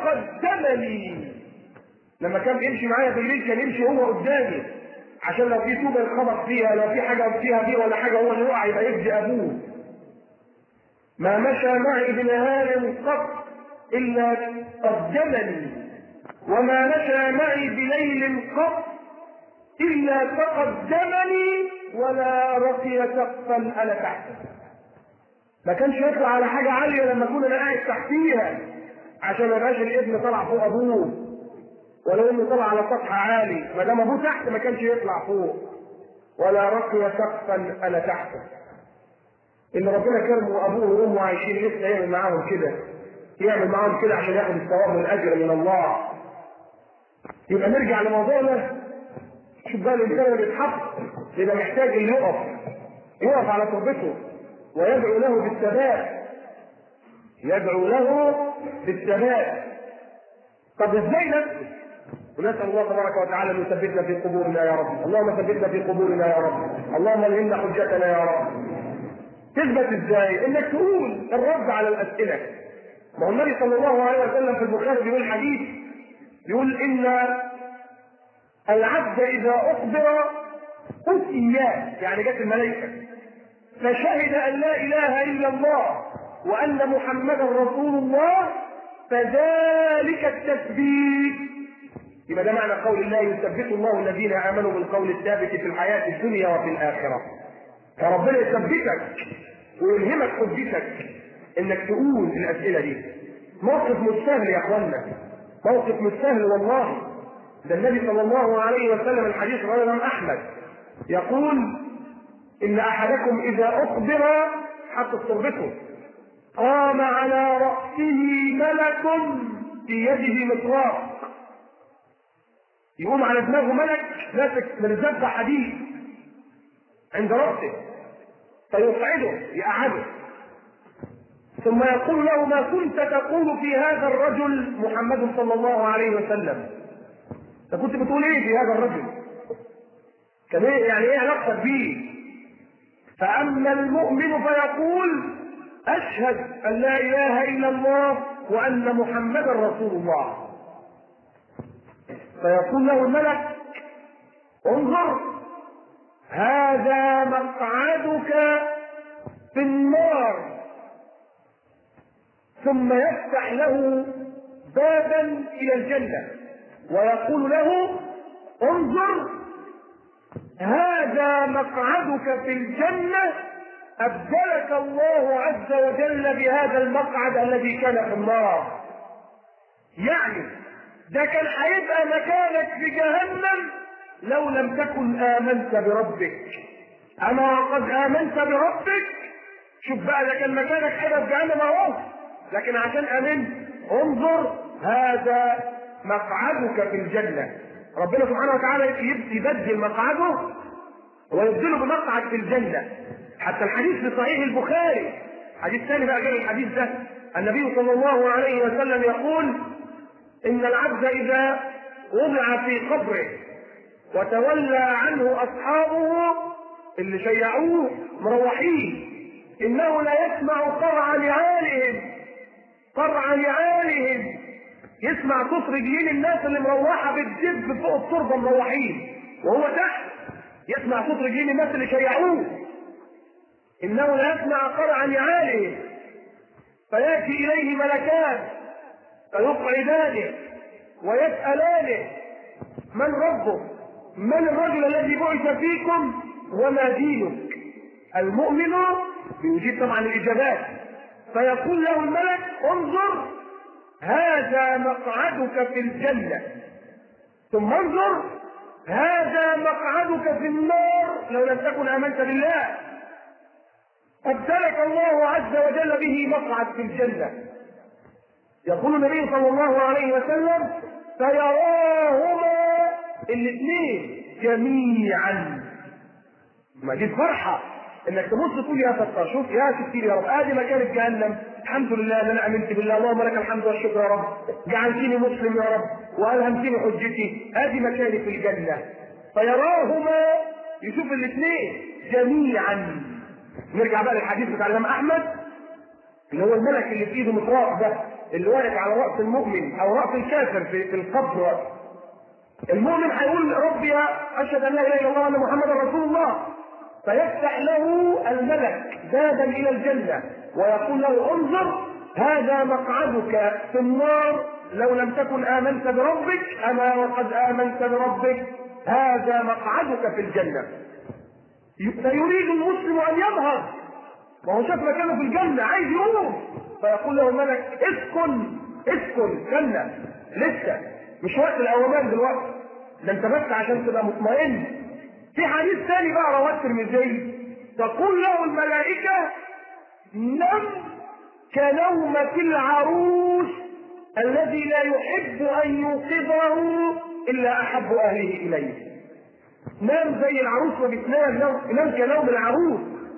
تقدمني لما كان بيمشي معايا بالليل كان يمشي هو قدامي عشان لو في توبه يتخبط فيها لو في حاجه فيها بيه ولا حاجه هو اللي يقع يبقى يجزي ابوه ما مشى معي بنهار قط الا قدمني وما مشى معي بليل قط الا تقدمني ولا رقي سقفا انا تحته ما كانش يطلع على حاجه عاليه لما اكون انا قاعد تحتيها عشان ما يبقاش الابن طلع فوق ابوه ولو انه طلع على سطح عالي ما دام ابوه تحت ما كانش يطلع فوق ولا رقي سقفا انا تحته ان ربنا كرمه ابوه وامه عايشين لسه يعمل معاهم كده يعمل معاهم كده عشان ياخد الثواب والاجر من الله يبقى نرجع لموضوعنا شوف بقى الانسان اللي بيتحط يبقى محتاج اللي يقف يقف على تربته ويدعو له بالثبات يدعو له بالثبات طب ازاي نفسه ونسال الله تبارك وتعالى ان يثبتنا في قبورنا يا رب اللهم ثبتنا في قبورنا يا رب اللهم الهمنا حجتنا يا رب تثبت ازاي انك تقول الرد على الاسئله ما هو النبي صلى الله عليه وسلم في البخاري بيقول حديث يقول ان العبد اذا اخبر أتي يعني جت الملائكه فشهد ان لا اله الا الله وان محمدا رسول الله فذلك التثبيت يبقى ده معنى قول الله يثبت الله الذين امنوا بالقول الثابت في الحياه الدنيا وفي الاخره فربنا يثبتك ويلهمك حجتك انك تقول الاسئله دي موقف مش سهل يا اخوانا موقف مش سهل والله ده النبي صلى الله عليه وسلم الحديث رواه الامام احمد يقول ان احدكم اذا اخبر حتى تربته قام على راسه ملك في يده مطراق يقوم على دماغه ملك ماسك مرزبه حديد عند راسه فيصعده يقعده ثم يقول له ما كنت تقول في هذا الرجل محمد صلى الله عليه وسلم انت كنت بتقول ايه في هذا الرجل كان ايه يعني ايه علاقتك بيه فاما المؤمن فيقول اشهد ان لا اله الا الله وان محمدا رسول الله فيقول له الملك انظر هذا مقعدك في النار ثم يفتح له بابا الى الجنه ويقول له انظر هذا مقعدك في الجنه ابدلك الله عز وجل بهذا المقعد الذي كان في النار يعني ده كان هيبقى مكانك في جهنم لو لم تكن امنت بربك اما وقد امنت بربك شوف بقى ده كان مكانك هيبقى في جهنم اهو لكن عشان امنت انظر هذا مقعدك في الجنه ربنا سبحانه وتعالى يبدل مقعده ويبدله بمقعد في الجنه حتى الحديث في صحيح البخاري حديث ثاني بقى غير الحديث ده النبي صلى الله عليه وسلم يقول ان العبد اذا وضع في قبره وتولى عنه اصحابه اللي شيعوه مروحين انه لا يسمع قرع نعالهم قرع نعالهم يسمع صوت رجلين الناس اللي مروحه بتدب فوق التربه مروحين وهو تحت يسمع صوت رجلين الناس اللي شيعوه انه لا يسمع قرع نعالهم فياتي اليه ملكان فيقعدانه ويسالانه من ربك من الرجل الذي بعث فيكم وما دينك المؤمن يجيب طبعا الاجابات فيقول له الملك انظر هذا مقعدك في الجنه ثم انظر هذا مقعدك في النار لو لم تكن امنت بالله ابدلك الله عز وجل به مقعد في الجنه يقول النبي صلى الله عليه وسلم فيراهما الاثنين جميعا ما دي الفرحه انك تبص تقول يا فتى شوف يا ستير يا رب ادي مكان جهنم الحمد لله ان انا امنت بالله اللهم لك الحمد والشكر يا رب جعلتني مسلم يا رب والهمتني حجتي ادي مكاني في الجنه فيراهما يشوف الاثنين جميعا نرجع بقى للحديث بتاع الامام احمد اللي هو الملك اللي في ايده مطراق ده اللي واقف على راس المؤمن او راس الكافر في, في القبر المؤمن هيقول ربي اشهد ان لا اله الا الله وان محمدا رسول الله فيفتح له الملك بابا الى الجنه ويقول له انظر هذا مقعدك في النار لو لم تكن امنت بربك اما وقد امنت بربك هذا مقعدك في الجنه فيريد المسلم ان يظهر وهو شاف مكانه في الجنه عايز يقوم فيقول له الملك اسكن اسكن جنه لسه مش وقت الاوامر دلوقتي ده انت بس عشان تبقى مطمئن في حديث ثاني بقى رواه الترمذي تقول له الملائكة نم كنومة العروس الذي لا يحب أن يوقظه إلا أحب أهله إليه نام زي العروس وبتنام نام كنوم العروس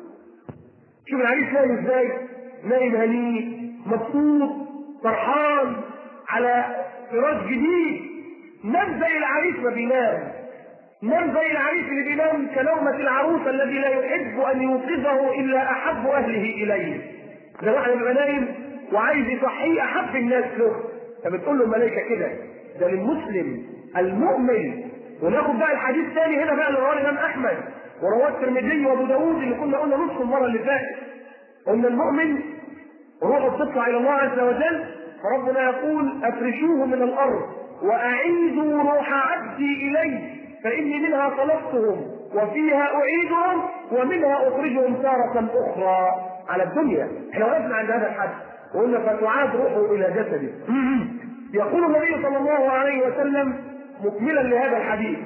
شوف العريس نايم ازاي نايم هنيء مبسوط فرحان على فراش جديد نام زي العريس ما بينام نام زي العريس اللي بينام كنومة العروس الذي لا يحب أن يوقظه إلا أحب أهله إليه. ده واحد يبقى نايم وعايز يصحيه أحب الناس له. فبتقول له الملائكة كده ده للمسلم المؤمن وناخد بقى الحديث الثاني هنا بقى اللي رواه الإمام أحمد ورواه الترمذي وأبو داوود اللي كنا قلنا نصف المرة اللي فاتت. قلنا المؤمن روحه بتطلع إلى الله عز وجل فربنا يقول أفرشوه من الأرض وأعيدوا روح عبدي إليه فإني منها خلقتهم وفيها أعيدهم ومنها أخرجهم تارة أخرى على الدنيا احنا وقفنا عند هذا الحد وقلنا فتعاد روحه إلى جسده يقول النبي صلى الله عليه وسلم مكملا لهذا الحديث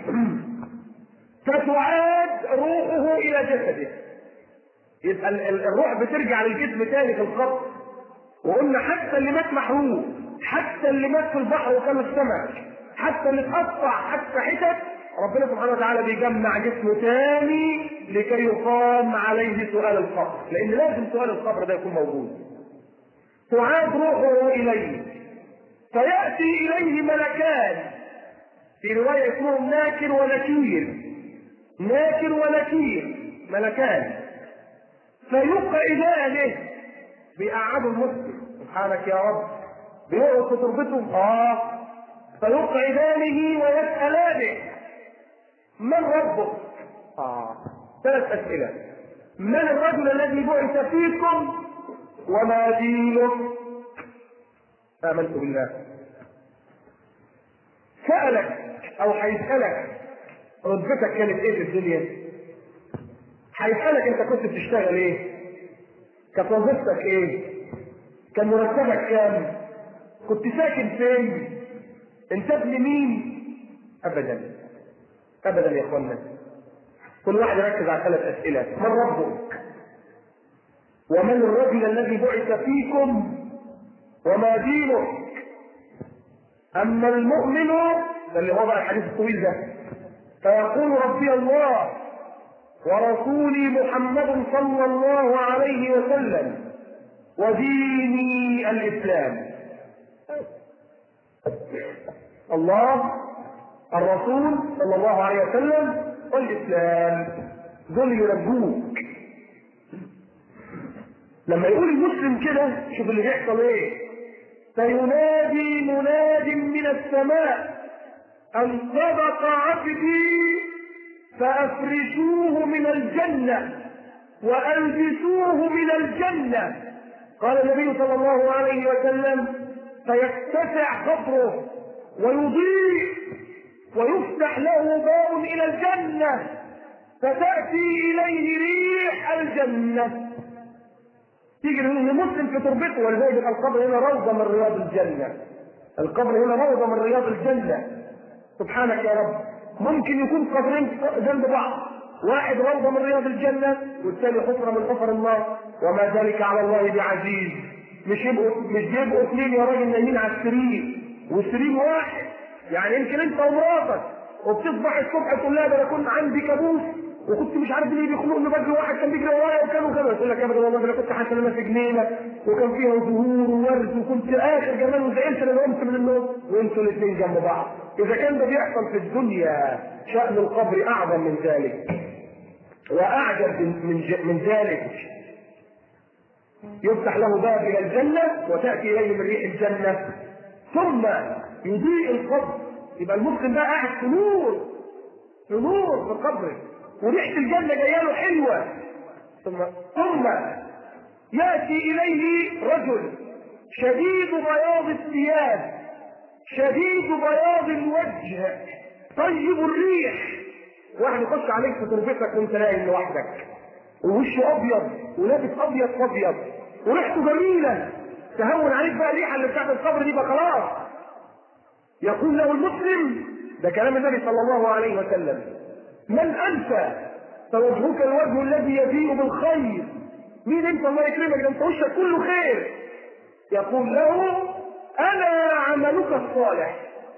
فتعاد روحه إلى جسده يبقى الروح بترجع للجسم تاني في الخط وقلنا حتى اللي مات محروق حتى اللي مات في البحر وكان السمك حتى اللي اتقطع حتى حتت ربنا سبحانه وتعالى بيجمع جسمه تاني لكي يقام عليه سؤال القبر لان لازم سؤال القبر ده يكون موجود تعاد روحه اليه فياتي اليه ملكان في روايه اسمهم ناكر ونكير ناكر ونكير ملكان فيقعدانه بيقعدوا المسلم سبحانك يا رب بيقعد في تربته اه فيقعدانه ويسالانه من ربك؟ آه ثلاث أسئلة من الرجل الذي بعث فيكم وما دينك؟ آمنت بالله سألك أو هيسألك رتبتك كانت إيه في الدنيا؟ هيسألك أنت كنت بتشتغل إيه؟ كانت وظيفتك إيه؟ كان مرتبك كام؟ كنت ساكن فين؟ أنت ابن مين؟ أبدا ابدا يا اخوانا كل واحد يركز على ثلاث اسئله من ربك ومن الرجل الذي بعث فيكم وما دينك اما المؤمن ده اللي هو بقى الحديث الطويل ده فيقول ربي الله ورسولي محمد صلى الله عليه وسلم وديني الإسلام الله الرسول صلى الله عليه وسلم والإسلام دول يرجوك لما يقول المسلم كده شوف اللي بيحصل ايه فينادي مناد من السماء ان صدق عبدي فافرشوه من الجنه والبسوه من الجنه قال النبي صلى الله عليه وسلم فيتسع قبره ويضيء ويفتح له باب الى الجنه فتاتي اليه ريح الجنه تيجي لمسلم في تربته ولذلك يبقى القبر هنا روضه من رياض الجنه القبر هنا روضه من رياض الجنه سبحانك يا رب ممكن يكون قبرين جنب بعض واحد روضه من رياض الجنه والثاني حفره من حفر النار وما ذلك على الله بعزيز مش يبقوا مش يبقوا اثنين يا راجل نايمين على السرير والسرير واحد يعني يمكن انت ومراتك وبتصبح الصبح تقول لها ده انا كنت عندي كابوس وكنت مش عارف ليه بيخنقني بجري واحد كان بيجري ورايا وكان وكذا يقول لك يا ابني والله انا كنت حاسس ان انا في جنينه وكان فيها زهور وورد وكنت اخر جمال وزعلت لما قمت من النوم وانتوا الاثنين جنب بعض اذا كان ده بيحصل في الدنيا شان القبر اعظم من ذلك واعجب من من ذلك يفتح له باب الى الجنه وتاتي اليه من ريح الجنه ثم يضيء القبر يبقى المسلم بقى قاعد في نور في نور في قبره وريحه الجنه جايه له حلوه ثم ثم ياتي اليه رجل شديد بياض الثياب شديد بياض الوجه طيب الريح واحد يخش عليك في تربتك وانت نايم لوحدك ووشه ابيض ولابس ابيض في ابيض وريحته جميله تهون عليك بقى الريحه اللي بتاعت القبر دي بقى خلاص يقول له المسلم ده كلام النبي صلى الله عليه وسلم من انت فوجهك الوجه الذي يضيء بالخير مين انت الله يكرمك ده انت وشك كله خير يقول له انا عملك الصالح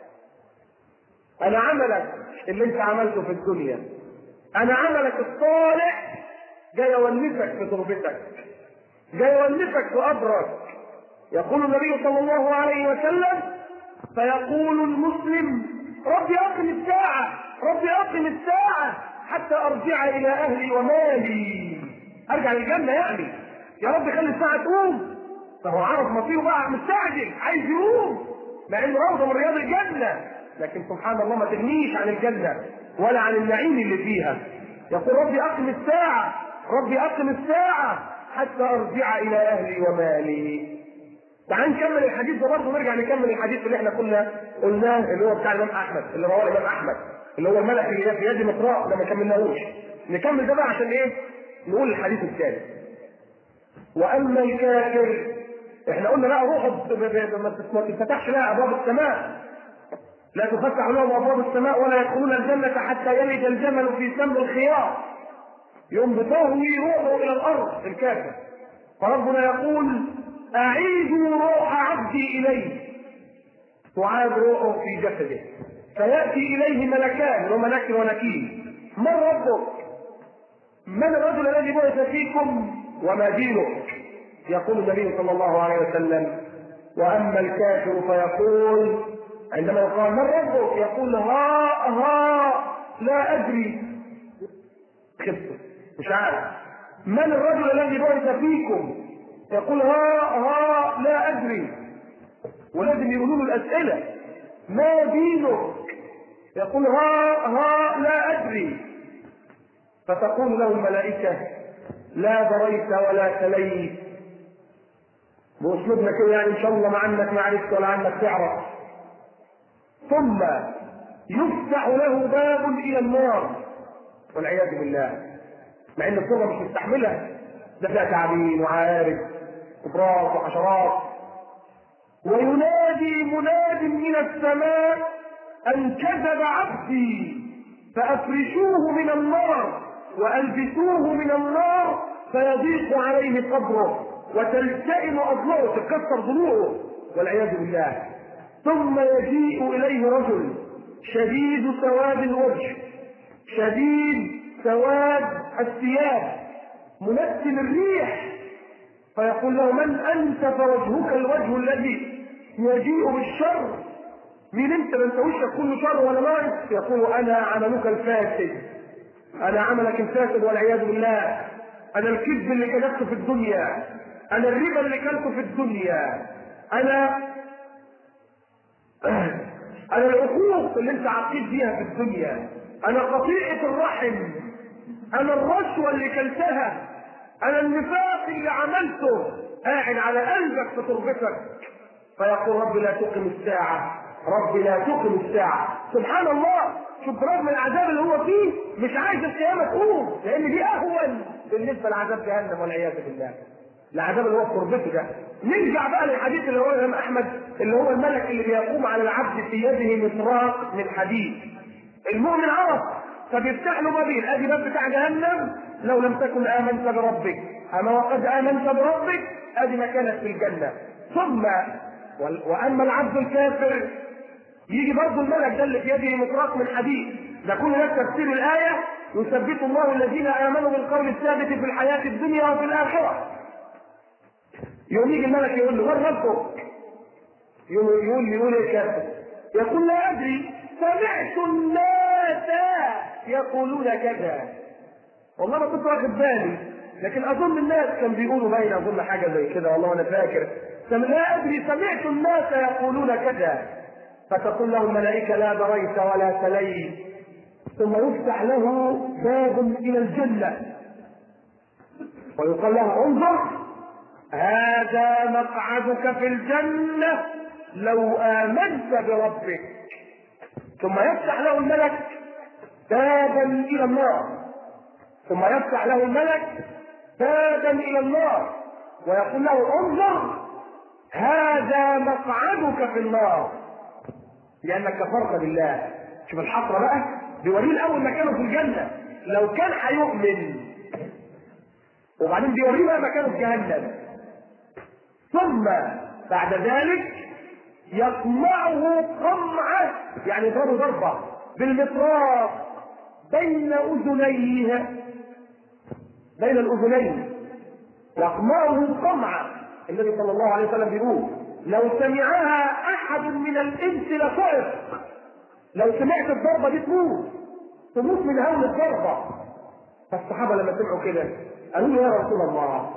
انا عملك اللي انت عملته في الدنيا انا عملك الصالح جاي اولفك في تربتك جاي اولفك في قبرك يقول النبي صلى الله عليه وسلم فيقول المسلم ربي اقم الساعه ربي اقم الساعه حتى ارجع الى اهلي ومالي ارجع للجنه يعني يا رب خلي الساعه تقوم فهو عرف مصيره بقى مستعجل عايز يقوم مع انه روضه من رياض الجنه لكن سبحان الله ما تغنيش عن الجنه ولا عن النعيم اللي فيها يقول ربي اقم الساعه ربي اقم الساعه حتى ارجع الى اهلي ومالي تعال نكمل الحديث ده برضه نرجع نكمل الحديث اللي احنا كنا قلناه اللي هو بتاع الامام احمد اللي رواه الامام احمد اللي هو الملك اللي في يد مقراء لما كملناهوش نكمل ده بقى عشان ايه نقول الحديث الثاني واما الكافر احنا قلنا لا روح ما تفتحش لها ابواب السماء لا تفتح لهم ابواب السماء ولا يدخلون الجنه حتى يلج الجمل في سم الخياط يوم بتهوي روحه الى الارض الكافر فربنا يقول اعيدوا روح عبدي اليه تعاد روحه في جسده فياتي اليه ملكان وملك ونكيل من ربك من الرجل الذي بعث فيكم وما دينك يقول النبي صلى الله عليه وسلم واما الكافر فيقول عندما يقال من ربك يقول ها ها لا ادري خفت مش عارف من الرجل الذي بعث فيكم يقول ها ها لا ادري ولازم يقولوا له الاسئله ما دينك يقول ها ها لا ادري فتقول له الملائكه لا دريت ولا تليت باسلوبنا كده يعني ان شاء الله ما عنك ما عرفت ولا عنك تعرف ثم يفتح له باب الى النار والعياذ بالله مع ان التربه مش مستحملها ده فيها تعابين وعارف كفرات وحشرات وينادي مناد من السماء ان كذب عبدي فافرشوه من النار والبسوه من النار فيضيق عليه قبره وتلتئم اضلاعه تتكسر ضلوعه والعياذ بالله ثم يجيء اليه رجل شديد سواد الوجه شديد سواد الثياب منتن الريح فيقول له من انت فوجهك الوجه الذي يجيء بالشر مين انت ما انت وشك كله شر ولا ناقص يقول انا عملك الفاسد انا عملك الفاسد والعياذ بالله انا الكذب اللي كذبته في الدنيا انا الربا اللي كلته في الدنيا انا انا العقوق اللي انت عقيد بيها في الدنيا انا قطيعة الرحم انا الرشوة اللي كلتها انا النفاق اللي عملته قاعد على قلبك في تربتك فيقول رب لا تقم الساعة رب لا تقم الساعة سبحان الله شوف رغم العذاب اللي هو فيه مش عايز القيامة تقوم لأن دي أهون بالنسبة لعذاب جهنم والعياذ بالله العذاب اللي هو في تربته ده نرجع بقى للحديث اللي هو الإمام أحمد اللي هو الملك اللي بيقوم على العبد في يده مطراق من حديد المؤمن عرف فبيفتح له بابين ادي باب بتاع جهنم لو لم تكن امنت بربك اما وقد امنت بربك ادي مكانك في الجنه ثم واما العبد الكافر يجي برضه الملك ده اللي في يده مطراق من حديد ده كل ده تفسير الايه يثبت الله الذين امنوا بالقول الثابت في الحياه الدنيا وفي الاخره يوم يجي الملك يقول له من ربك يقول يقول يقول الكافر يقول لا ادري سمعت الناس يقولون كذا والله ما كنت واخد بالي لكن اظن الناس كان بيقولوا باين اظن حاجه زي كده والله انا فاكر لا ادري سمعت الناس يقولون كذا فتقول له الملائكه لا دريت ولا تليت ثم يفتح له باب الى الجنه ويقال له انظر هذا مقعدك في الجنه لو امنت بربك ثم يفتح له الملك بابا الى النار ثم يفتح له الملك بابا الى النار ويقول له انظر هذا مقعدك في النار لانك كفرت بالله شوف الحسره بقى بيوريه الاول مكانه في الجنه لو كان هيؤمن وبعدين بيوريه بقى مكانه في جهنم ثم بعد ذلك يقمعه قمعه يعني يضربه ضربه بالمطراق بين اذنيه بين الاذنين يقمعه قمعه النبي صلى الله عليه وسلم بيقول لو سمعها احد من الانس لصعق لو سمعت الضربه دي تموت تموت من هول الضربه فالصحابه لما سمعوا كده قالوا له يا رسول الله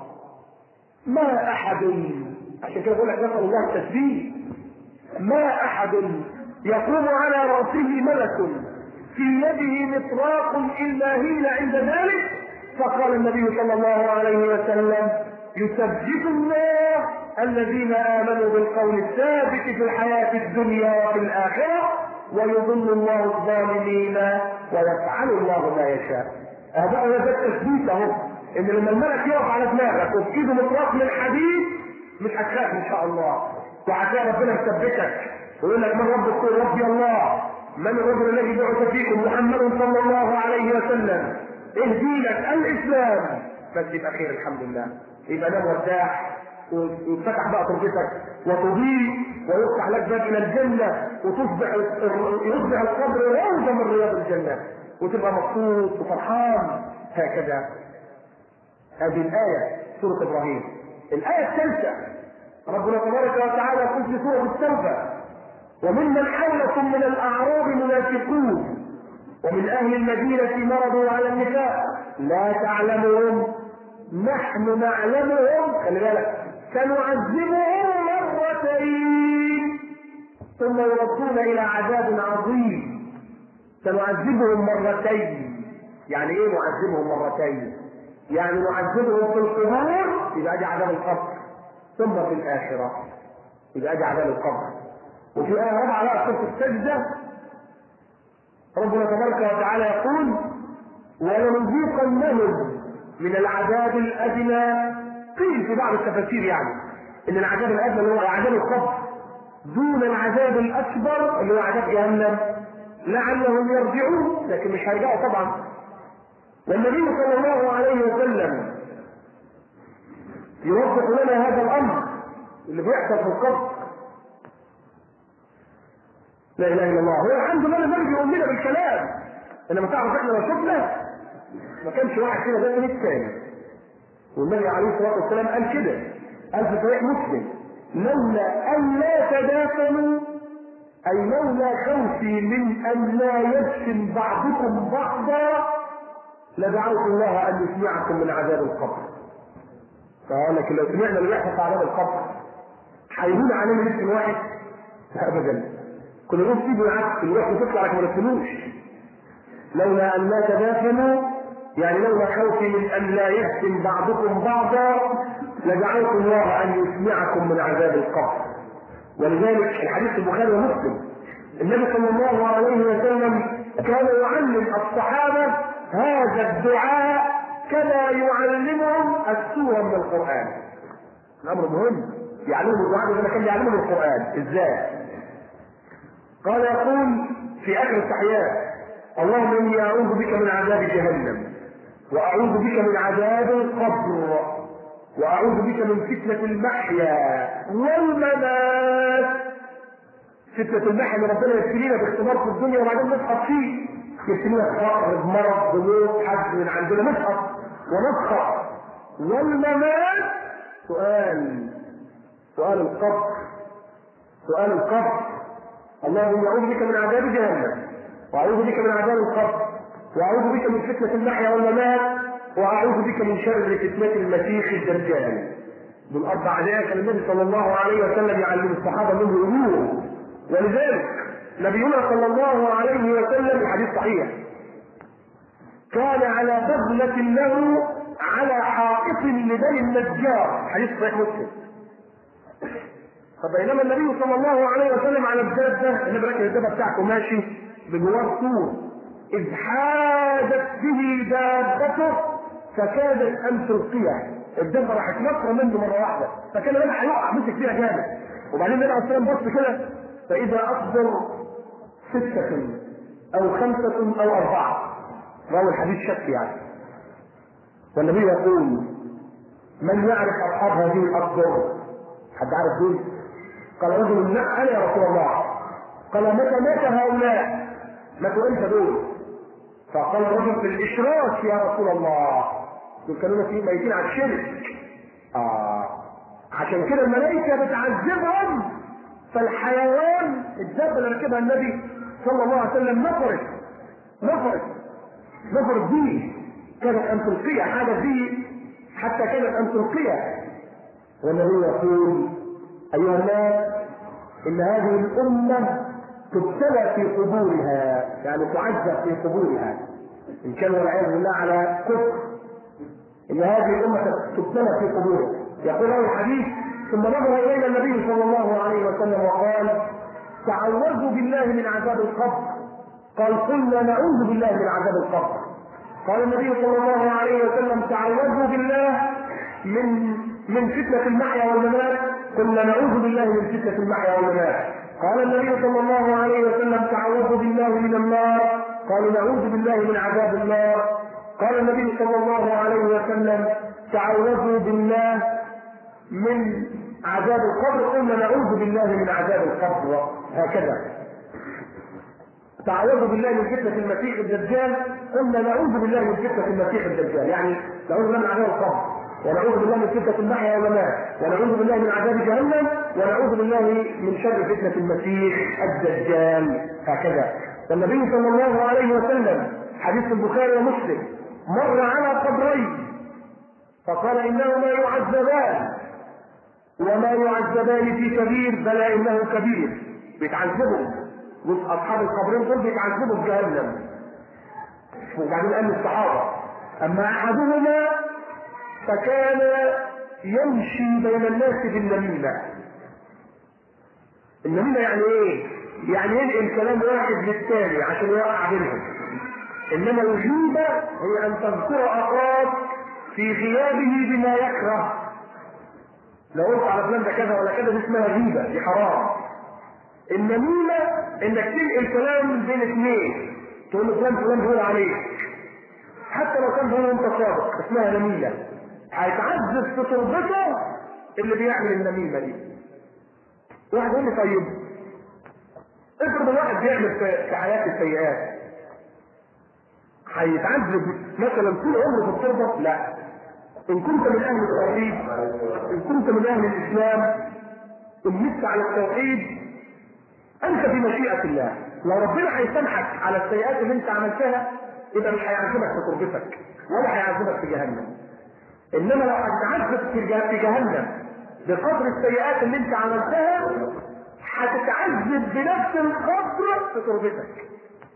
ما احد عشان كده بقول لك نسال الله التثبيت ما احد يقوم على راسه ملك في يده مطراق الا هين عند ذلك فقال النبي صلى الله عليه وسلم يثبت الله الذين امنوا بالقول الثابت في الحياه الدنيا وفي الاخره ويضل الله الظالمين ويفعل الله ما يشاء هذا ده التثبيت اهو ان لما الملك يقف على دماغك وفي ايده مطراق من حديد مش هتخاف ان شاء الله وهتلاقي ربنا مثبتك ويقول لك من ربك تقول ربي الله من الرجل الذي بعث فيكم محمد صلى الله عليه وسلم ايه دينك الاسلام بس يبقى خير الحمد لله يبقى نام وارتاح ويتفتح بقى تربتك وتضيء ويفتح لك باب الى الجنه وتصبح يصبح القبر روضه من رياض الجنه وتبقى مبسوط وفرحان هكذا هذه الايه سوره ابراهيم الايه الثالثه ربنا تبارك وتعالى يقول في سوره التوبه وممن حولكم من الاعراب منافقون ومن اهل المدينه مرضوا على النفاق لا تعلمهم نحن نعلمهم خلي بالك سنعذبهم مرتين ثم يردون الى عذاب عظيم سنعذبهم مرتين يعني ايه نعذبهم مرتين يعني نعذبهم في القبور يبقى دي عذاب القبر ثم في الاخره يبقى دي عذاب القبر وفي ايه رابعه بقى سوره السجده ربنا تبارك وتعالى يقول ولنذيقنهم من العذاب الادنى قيل في بعض التفاسير يعني ان العذاب الادنى اللي هو عذاب القبر دون العذاب الاكبر اللي هو عذاب جهنم لعلهم يرجعون لكن مش هيرجعوا طبعا والنبي صلى الله عليه وسلم يوضح لنا هذا الامر اللي بيحصل في القبر لا اله الا الله هو الحمد لله النبي بيقول لنا بالكلام انما تعرف احنا لو شفنا ما كانش واحد كده زي الثاني والنبي عليه الصلاه والسلام قال كده قال في صحيح مسلم لولا ان لا تدافنوا اي لولا خوفي من ان لا يدفن بعضكم بعضا لدعوت الله ان يسمعكم من عذاب القبر فقال لك لو سمعنا اللي بيحصل في عذاب القبر هيهون علينا نفس واحد ابدا كل يوم تيجي العكس الواحد تطلع لك ما نفسنوش لولا ان لا تدافنوا يعني لولا خوفي من ان لا يهتم بعضكم بعضا لدعوت الله ان يسمعكم من عذاب القبر ولذلك الحديث البخاري ومسلم النبي صلى الله عليه وسلم كان يعلم الصحابه هذا الدعاء كما يعلمهم السوره من القران الامر مهم يعلمهم الدعاء كما كان يعلمهم القران ازاي قال يقول في اخر التحيات اللهم اني اعوذ بك من عذاب جهنم واعوذ بك من عذاب القبر واعوذ بك من فتنه المحيا والممات فتنة المحيا اللي ربنا يبتلينا باختبار في الدنيا وبعدين نسقط فيه يبتلينا بفقر بمرض بموت حد من عندنا نسقط ونسقط والممات سؤال سؤال القبر سؤال القبر اللهم اعوذ بك من عذاب جهنم واعوذ بك من عذاب القبر واعوذ بك من فتنه المحيا والممات واعوذ بك من شر فتنه المسيح الدجال دول اربع عذاب كان النبي صلى الله عليه وسلم يعلم الصحابه منه امور ولذلك نبينا صلى الله عليه وسلم الحديث صحيح كان على بغلة له على حائط لبني النجار حديث صحيح مسلم فبينما النبي صلى الله عليه وسلم على الدابة النبي راكب الدابة بتاعته ماشي بجوار سور إذ حادت به دابته فكادت أن تلقيه الدابة راحت نطرة منه مرة واحدة فكان النبي هيقع مسك فيها جامد وبعدين النبي عليه الصلاة بص كده فإذا أصدر ستة أو خمسة أو أربعة راوي الحديث شك يعني والنبي يقول من يعرف أصحاب هذه الأصدر حد عارف دول؟ قال رجل لا انا يا رسول الله قال متى مات هؤلاء ماتوا امتى دول فقال الرجل في الاشراك يا رسول الله دول كانوا في ميتين على الشرك اه عشان كده الملائكه بتعذبهم فالحيوان الدابه اللي ركبها النبي صلى الله عليه وسلم نفرت نفرت نفرت دي كانت ان تلقيها حاجه دي حتى كانت ان تلقيها والنبي يقول أيها الناس إن هذه الأمة تبتلى في قبورها يعني تعذب في قبورها إن كان والعياذ بالله على كفر إن هذه الأمة تبتلى في قبورها يقول له الحديث ثم نظر إلينا النبي صلى الله عليه وسلم وقال تعوذوا بالله من عذاب القبر قال قلنا نعوذ بالله من عذاب القبر قال النبي صلى الله عليه وسلم تعوذوا بالله من من فتنة المحيا والممات قلنا نعوذ بالله من فتنة المحيا والممات قال النبي صلى الله عليه وسلم تعوذوا بالله من النار قالوا نعوذ بالله من عذاب النار قال النبي صلى الله عليه وسلم تعوذوا بالله من عذاب القبر قلنا نعوذ بالله من عذاب القبر هكذا تعوذوا بالله من فتنة المسيح الدجال قلنا نعوذ بالله من فتنة المسيح الدجال يعني نعوذ بالله من عذاب القبر ونعوذ بالله من فتنة المحيا والممات ونعوذ بالله من عذاب جهنم ونعوذ بالله من شر فتنة المسيح الدجال هكذا والنبي صلى الله عليه وسلم حديث البخاري ومسلم مر على قبرين فقال انهما يعذبان وما يعذبان في كبير بلى انه كبير بيتعذبوا اصحاب القبرين دول بيتعذبوا في جهنم وبعدين قال للصحابه اما احدهما فكان يمشي بين الناس بالنميمه النميمه يعني ايه؟ يعني ينقل كلام واحد للثاني عشان يقع بينهم انما الغيبه هي ان تذكر اخاك في غيابه بما يكره لو قلت على فلان ده كذا ولا كذا دي اسمها غيبه دي حرام النميمه انك تنقل كلام بين اثنين تقول له فلان فلان بيقول عليك حتى لو كان فلان انت صادق اسمها نميمه هيتعذب في تربته اللي بيعمل النميمه دي واحد يقول لي طيب افرض الواحد بيعمل في حياته السيئات هيتعذب مثلا طول عمره في التربه؟ لا ان كنت من اهل التوحيد ان كنت من اهل الاسلام ان مت على التوحيد انت في مشيئه الله لو ربنا هيسامحك على السيئات اللي انت عملتها يبقى مش هيعذبك في تربتك ولا هيعذبك في جهنم انما لو هتتعذب في جه- في جهنم بقدر السيئات اللي انت عملتها هتتعذب بنفس القدر في تربتك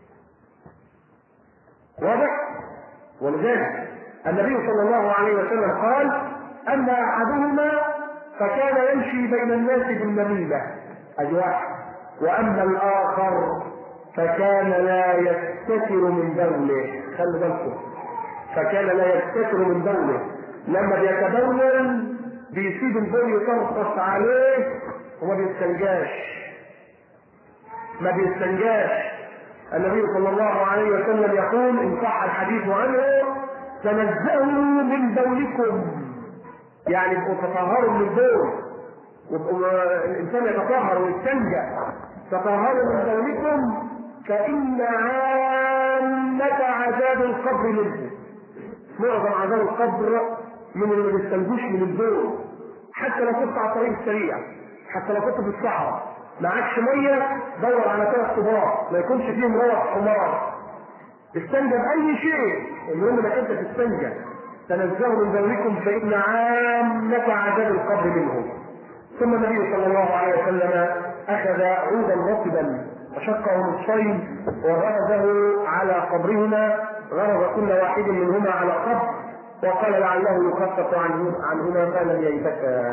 واضح ولذلك النبي صلى الله عليه وسلم قال اما احدهما فكان يمشي بين الناس بالنميمه ادي واحد واما الاخر فكان لا يستتر من بوله خلي بالكم فكان لا يستتر من بوله لما بيتبول بيسيب البول يطرطش عليه وما بيستنجاش ما بيستنجاش النبي صلى الله عليه وسلم يقول ان صح الحديث عنه تنزهوا من بولكم يعني ابقوا تطهروا من البول وابقوا الانسان يتطهر ويستنجى تطهروا من بولكم فان عامة عذاب القبر منه معظم عذاب القبر من اللي ما بيستنجوش من البول حتى لو كنت على الطريق السريع حتى لو كنت في الصحراء معكش ميه دور على ثلاث كبار ما يكونش فيهم روح حمار استنجى باي شيء المهم انك انت تستنجى تنزهوا من ذنبكم فان عامه عذاب القبر منهم ثم النبي صلى الله عليه وسلم اخذ عودا رطبا وشقه نصفين وغرزه على قبرهما غرز كل واحد منهما على قبر وقال لعله يخفف عنه عنهما فلم ييبتا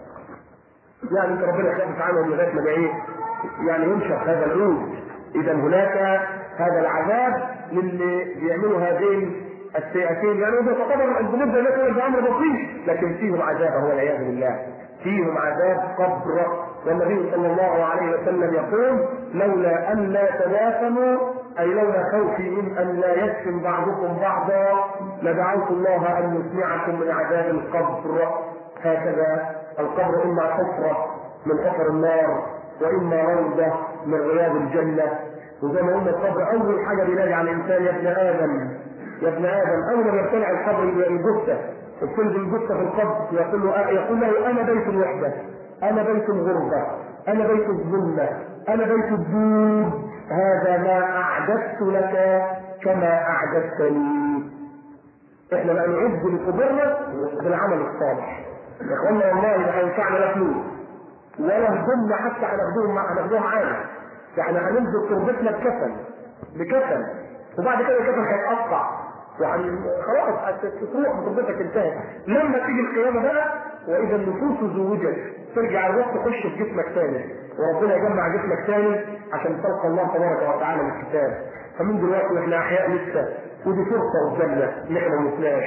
يعني انت ربنا يخفف عنهم لغايه ما ايه يعني ينشف هذا العود اذا هناك هذا العذاب للي بيعملوا هذين السيئتين يعني اذا تعتبر الذنوب زي ما كان بامر بسيط لكن فيهم عذاب هو والعياذ بالله فيهم عذاب قبر والنبي صلى الله عليه وسلم يقول لولا ان لا تنافموا اي لولا خوفي من ان لا يدفن بعضكم بعضا لدعوت الله ان يسمعكم من عذاب القبر هكذا القبر اما حفره من حفر النار واما روضه من رياض الجنه وزي ما قلنا القبر اول حاجه بينادي على الانسان يا ابن ادم يا ابن ادم اول ما يرتفع القبر الجثه وتنزل الجثه في القبر يقول له يقول له انا بيت الوحده انا بيت الغربه انا بيت الظلمه انا بيت الدود هذا ما اعددت لك كما اعددت لي احنا بقى نعد لقبورنا بالعمل الصالح يا اخوانا والله ما هينفعنا لا فلوس ولا هدومنا حتى هناخدوهم هناخدوهم معانا يعني هننزل تربتنا بكفن بكفن وبعد كده الكفن هيتقطع يعني خلاص تروح بتربتك انتهت لما تيجي القيامه بقى واذا النفوس زوجت ترجع الروح تخش في جسمك ثاني وربنا يجمع جسمك ثاني عشان تلقى الله تبارك وتعالى بالكتاب فمن دلوقتي واحنا احياء لسه ودي فرصه قدامنا ان احنا ما نفلاش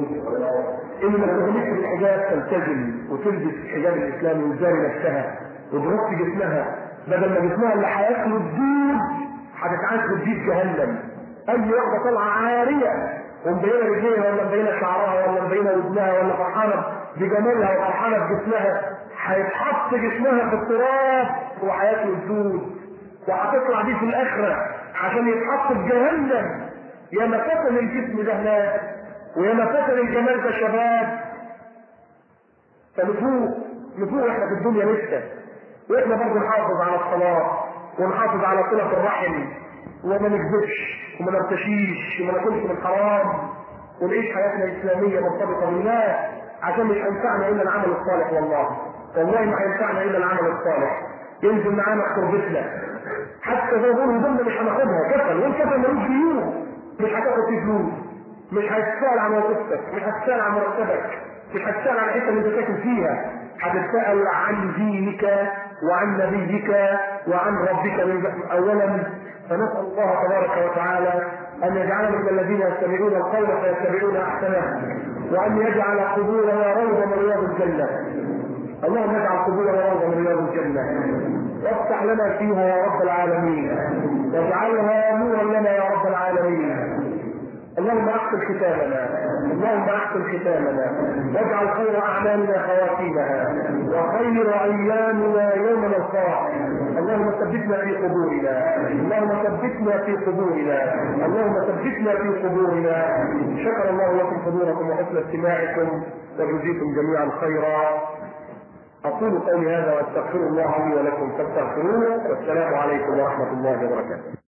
ان ما تغلقش بالحجاب تلتزم وتلبس الحجاب الاسلامي وتزاري نفسها وتغطي جسمها بدل ما جسمها اللي هياكله الدود هتتعذب بيه في جهنم اي واحده طالعه عاريه ومبينه رجليها ولا مبينه شعرها ولا مبينه ودنها ولا فرحانه بجمالها وفرحانه بجسمها هيتحط جسمها في التراب وهياكل الدود وهتطلع بيه في الاخره عشان يتحط في جهنم يا ما فصل الجسم ده هناك ويا ما فصل الجمال ده شباب فنفوق نفوق احنا في الدنيا لسه واحنا برضه نحافظ على الصلاه ونحافظ على صله الرحم وما نكذبش وما نرتشيش وما ناكلش من حرام ونعيش حياتنا الاسلاميه مرتبطه بالله عشان مش هينفعنا الا العمل الصالح والله والله ما هينفعنا الا العمل الصالح ينزل معانا في تربتنا حتى زي ما بيقولوا هدومنا مش هناخدها كفن والكفن ملوش ديون مش هتاخد فيه فلوس مش هتسال عن وظيفتك مش هتسال عن مرتبك مش هتسال عن الحته اللي انت ساكن فيها هتسال عن دينك وعن نبيك وعن ربك من اولا فنسال الله تبارك وتعالى ان يجعلنا من الذين يستمعون القول فيتبعون احسنه وان يجعل قبورنا روضه من رياض الجنه اللهم اجعل قبورنا روضه من رياض الجنه وافتح لنا فيها يا رب العالمين واجعلها نورا لنا يا رب العالمين اللهم احسن احسن ختامنا اللهم احسن ختامنا واجعل خير اعمالنا خواتيمها وخير ايامنا يوم نلقاك اللهم ثبتنا في قبورنا اللهم ثبتنا في قبورنا اللهم ثبتنا في قبورنا شكر الله لكم حضوركم وحسن استماعكم وجزيكم جميعا خيرا اقول قولي هذا واستغفر الله لي ولكم فاستغفروه والسلام عليكم ورحمه الله وبركاته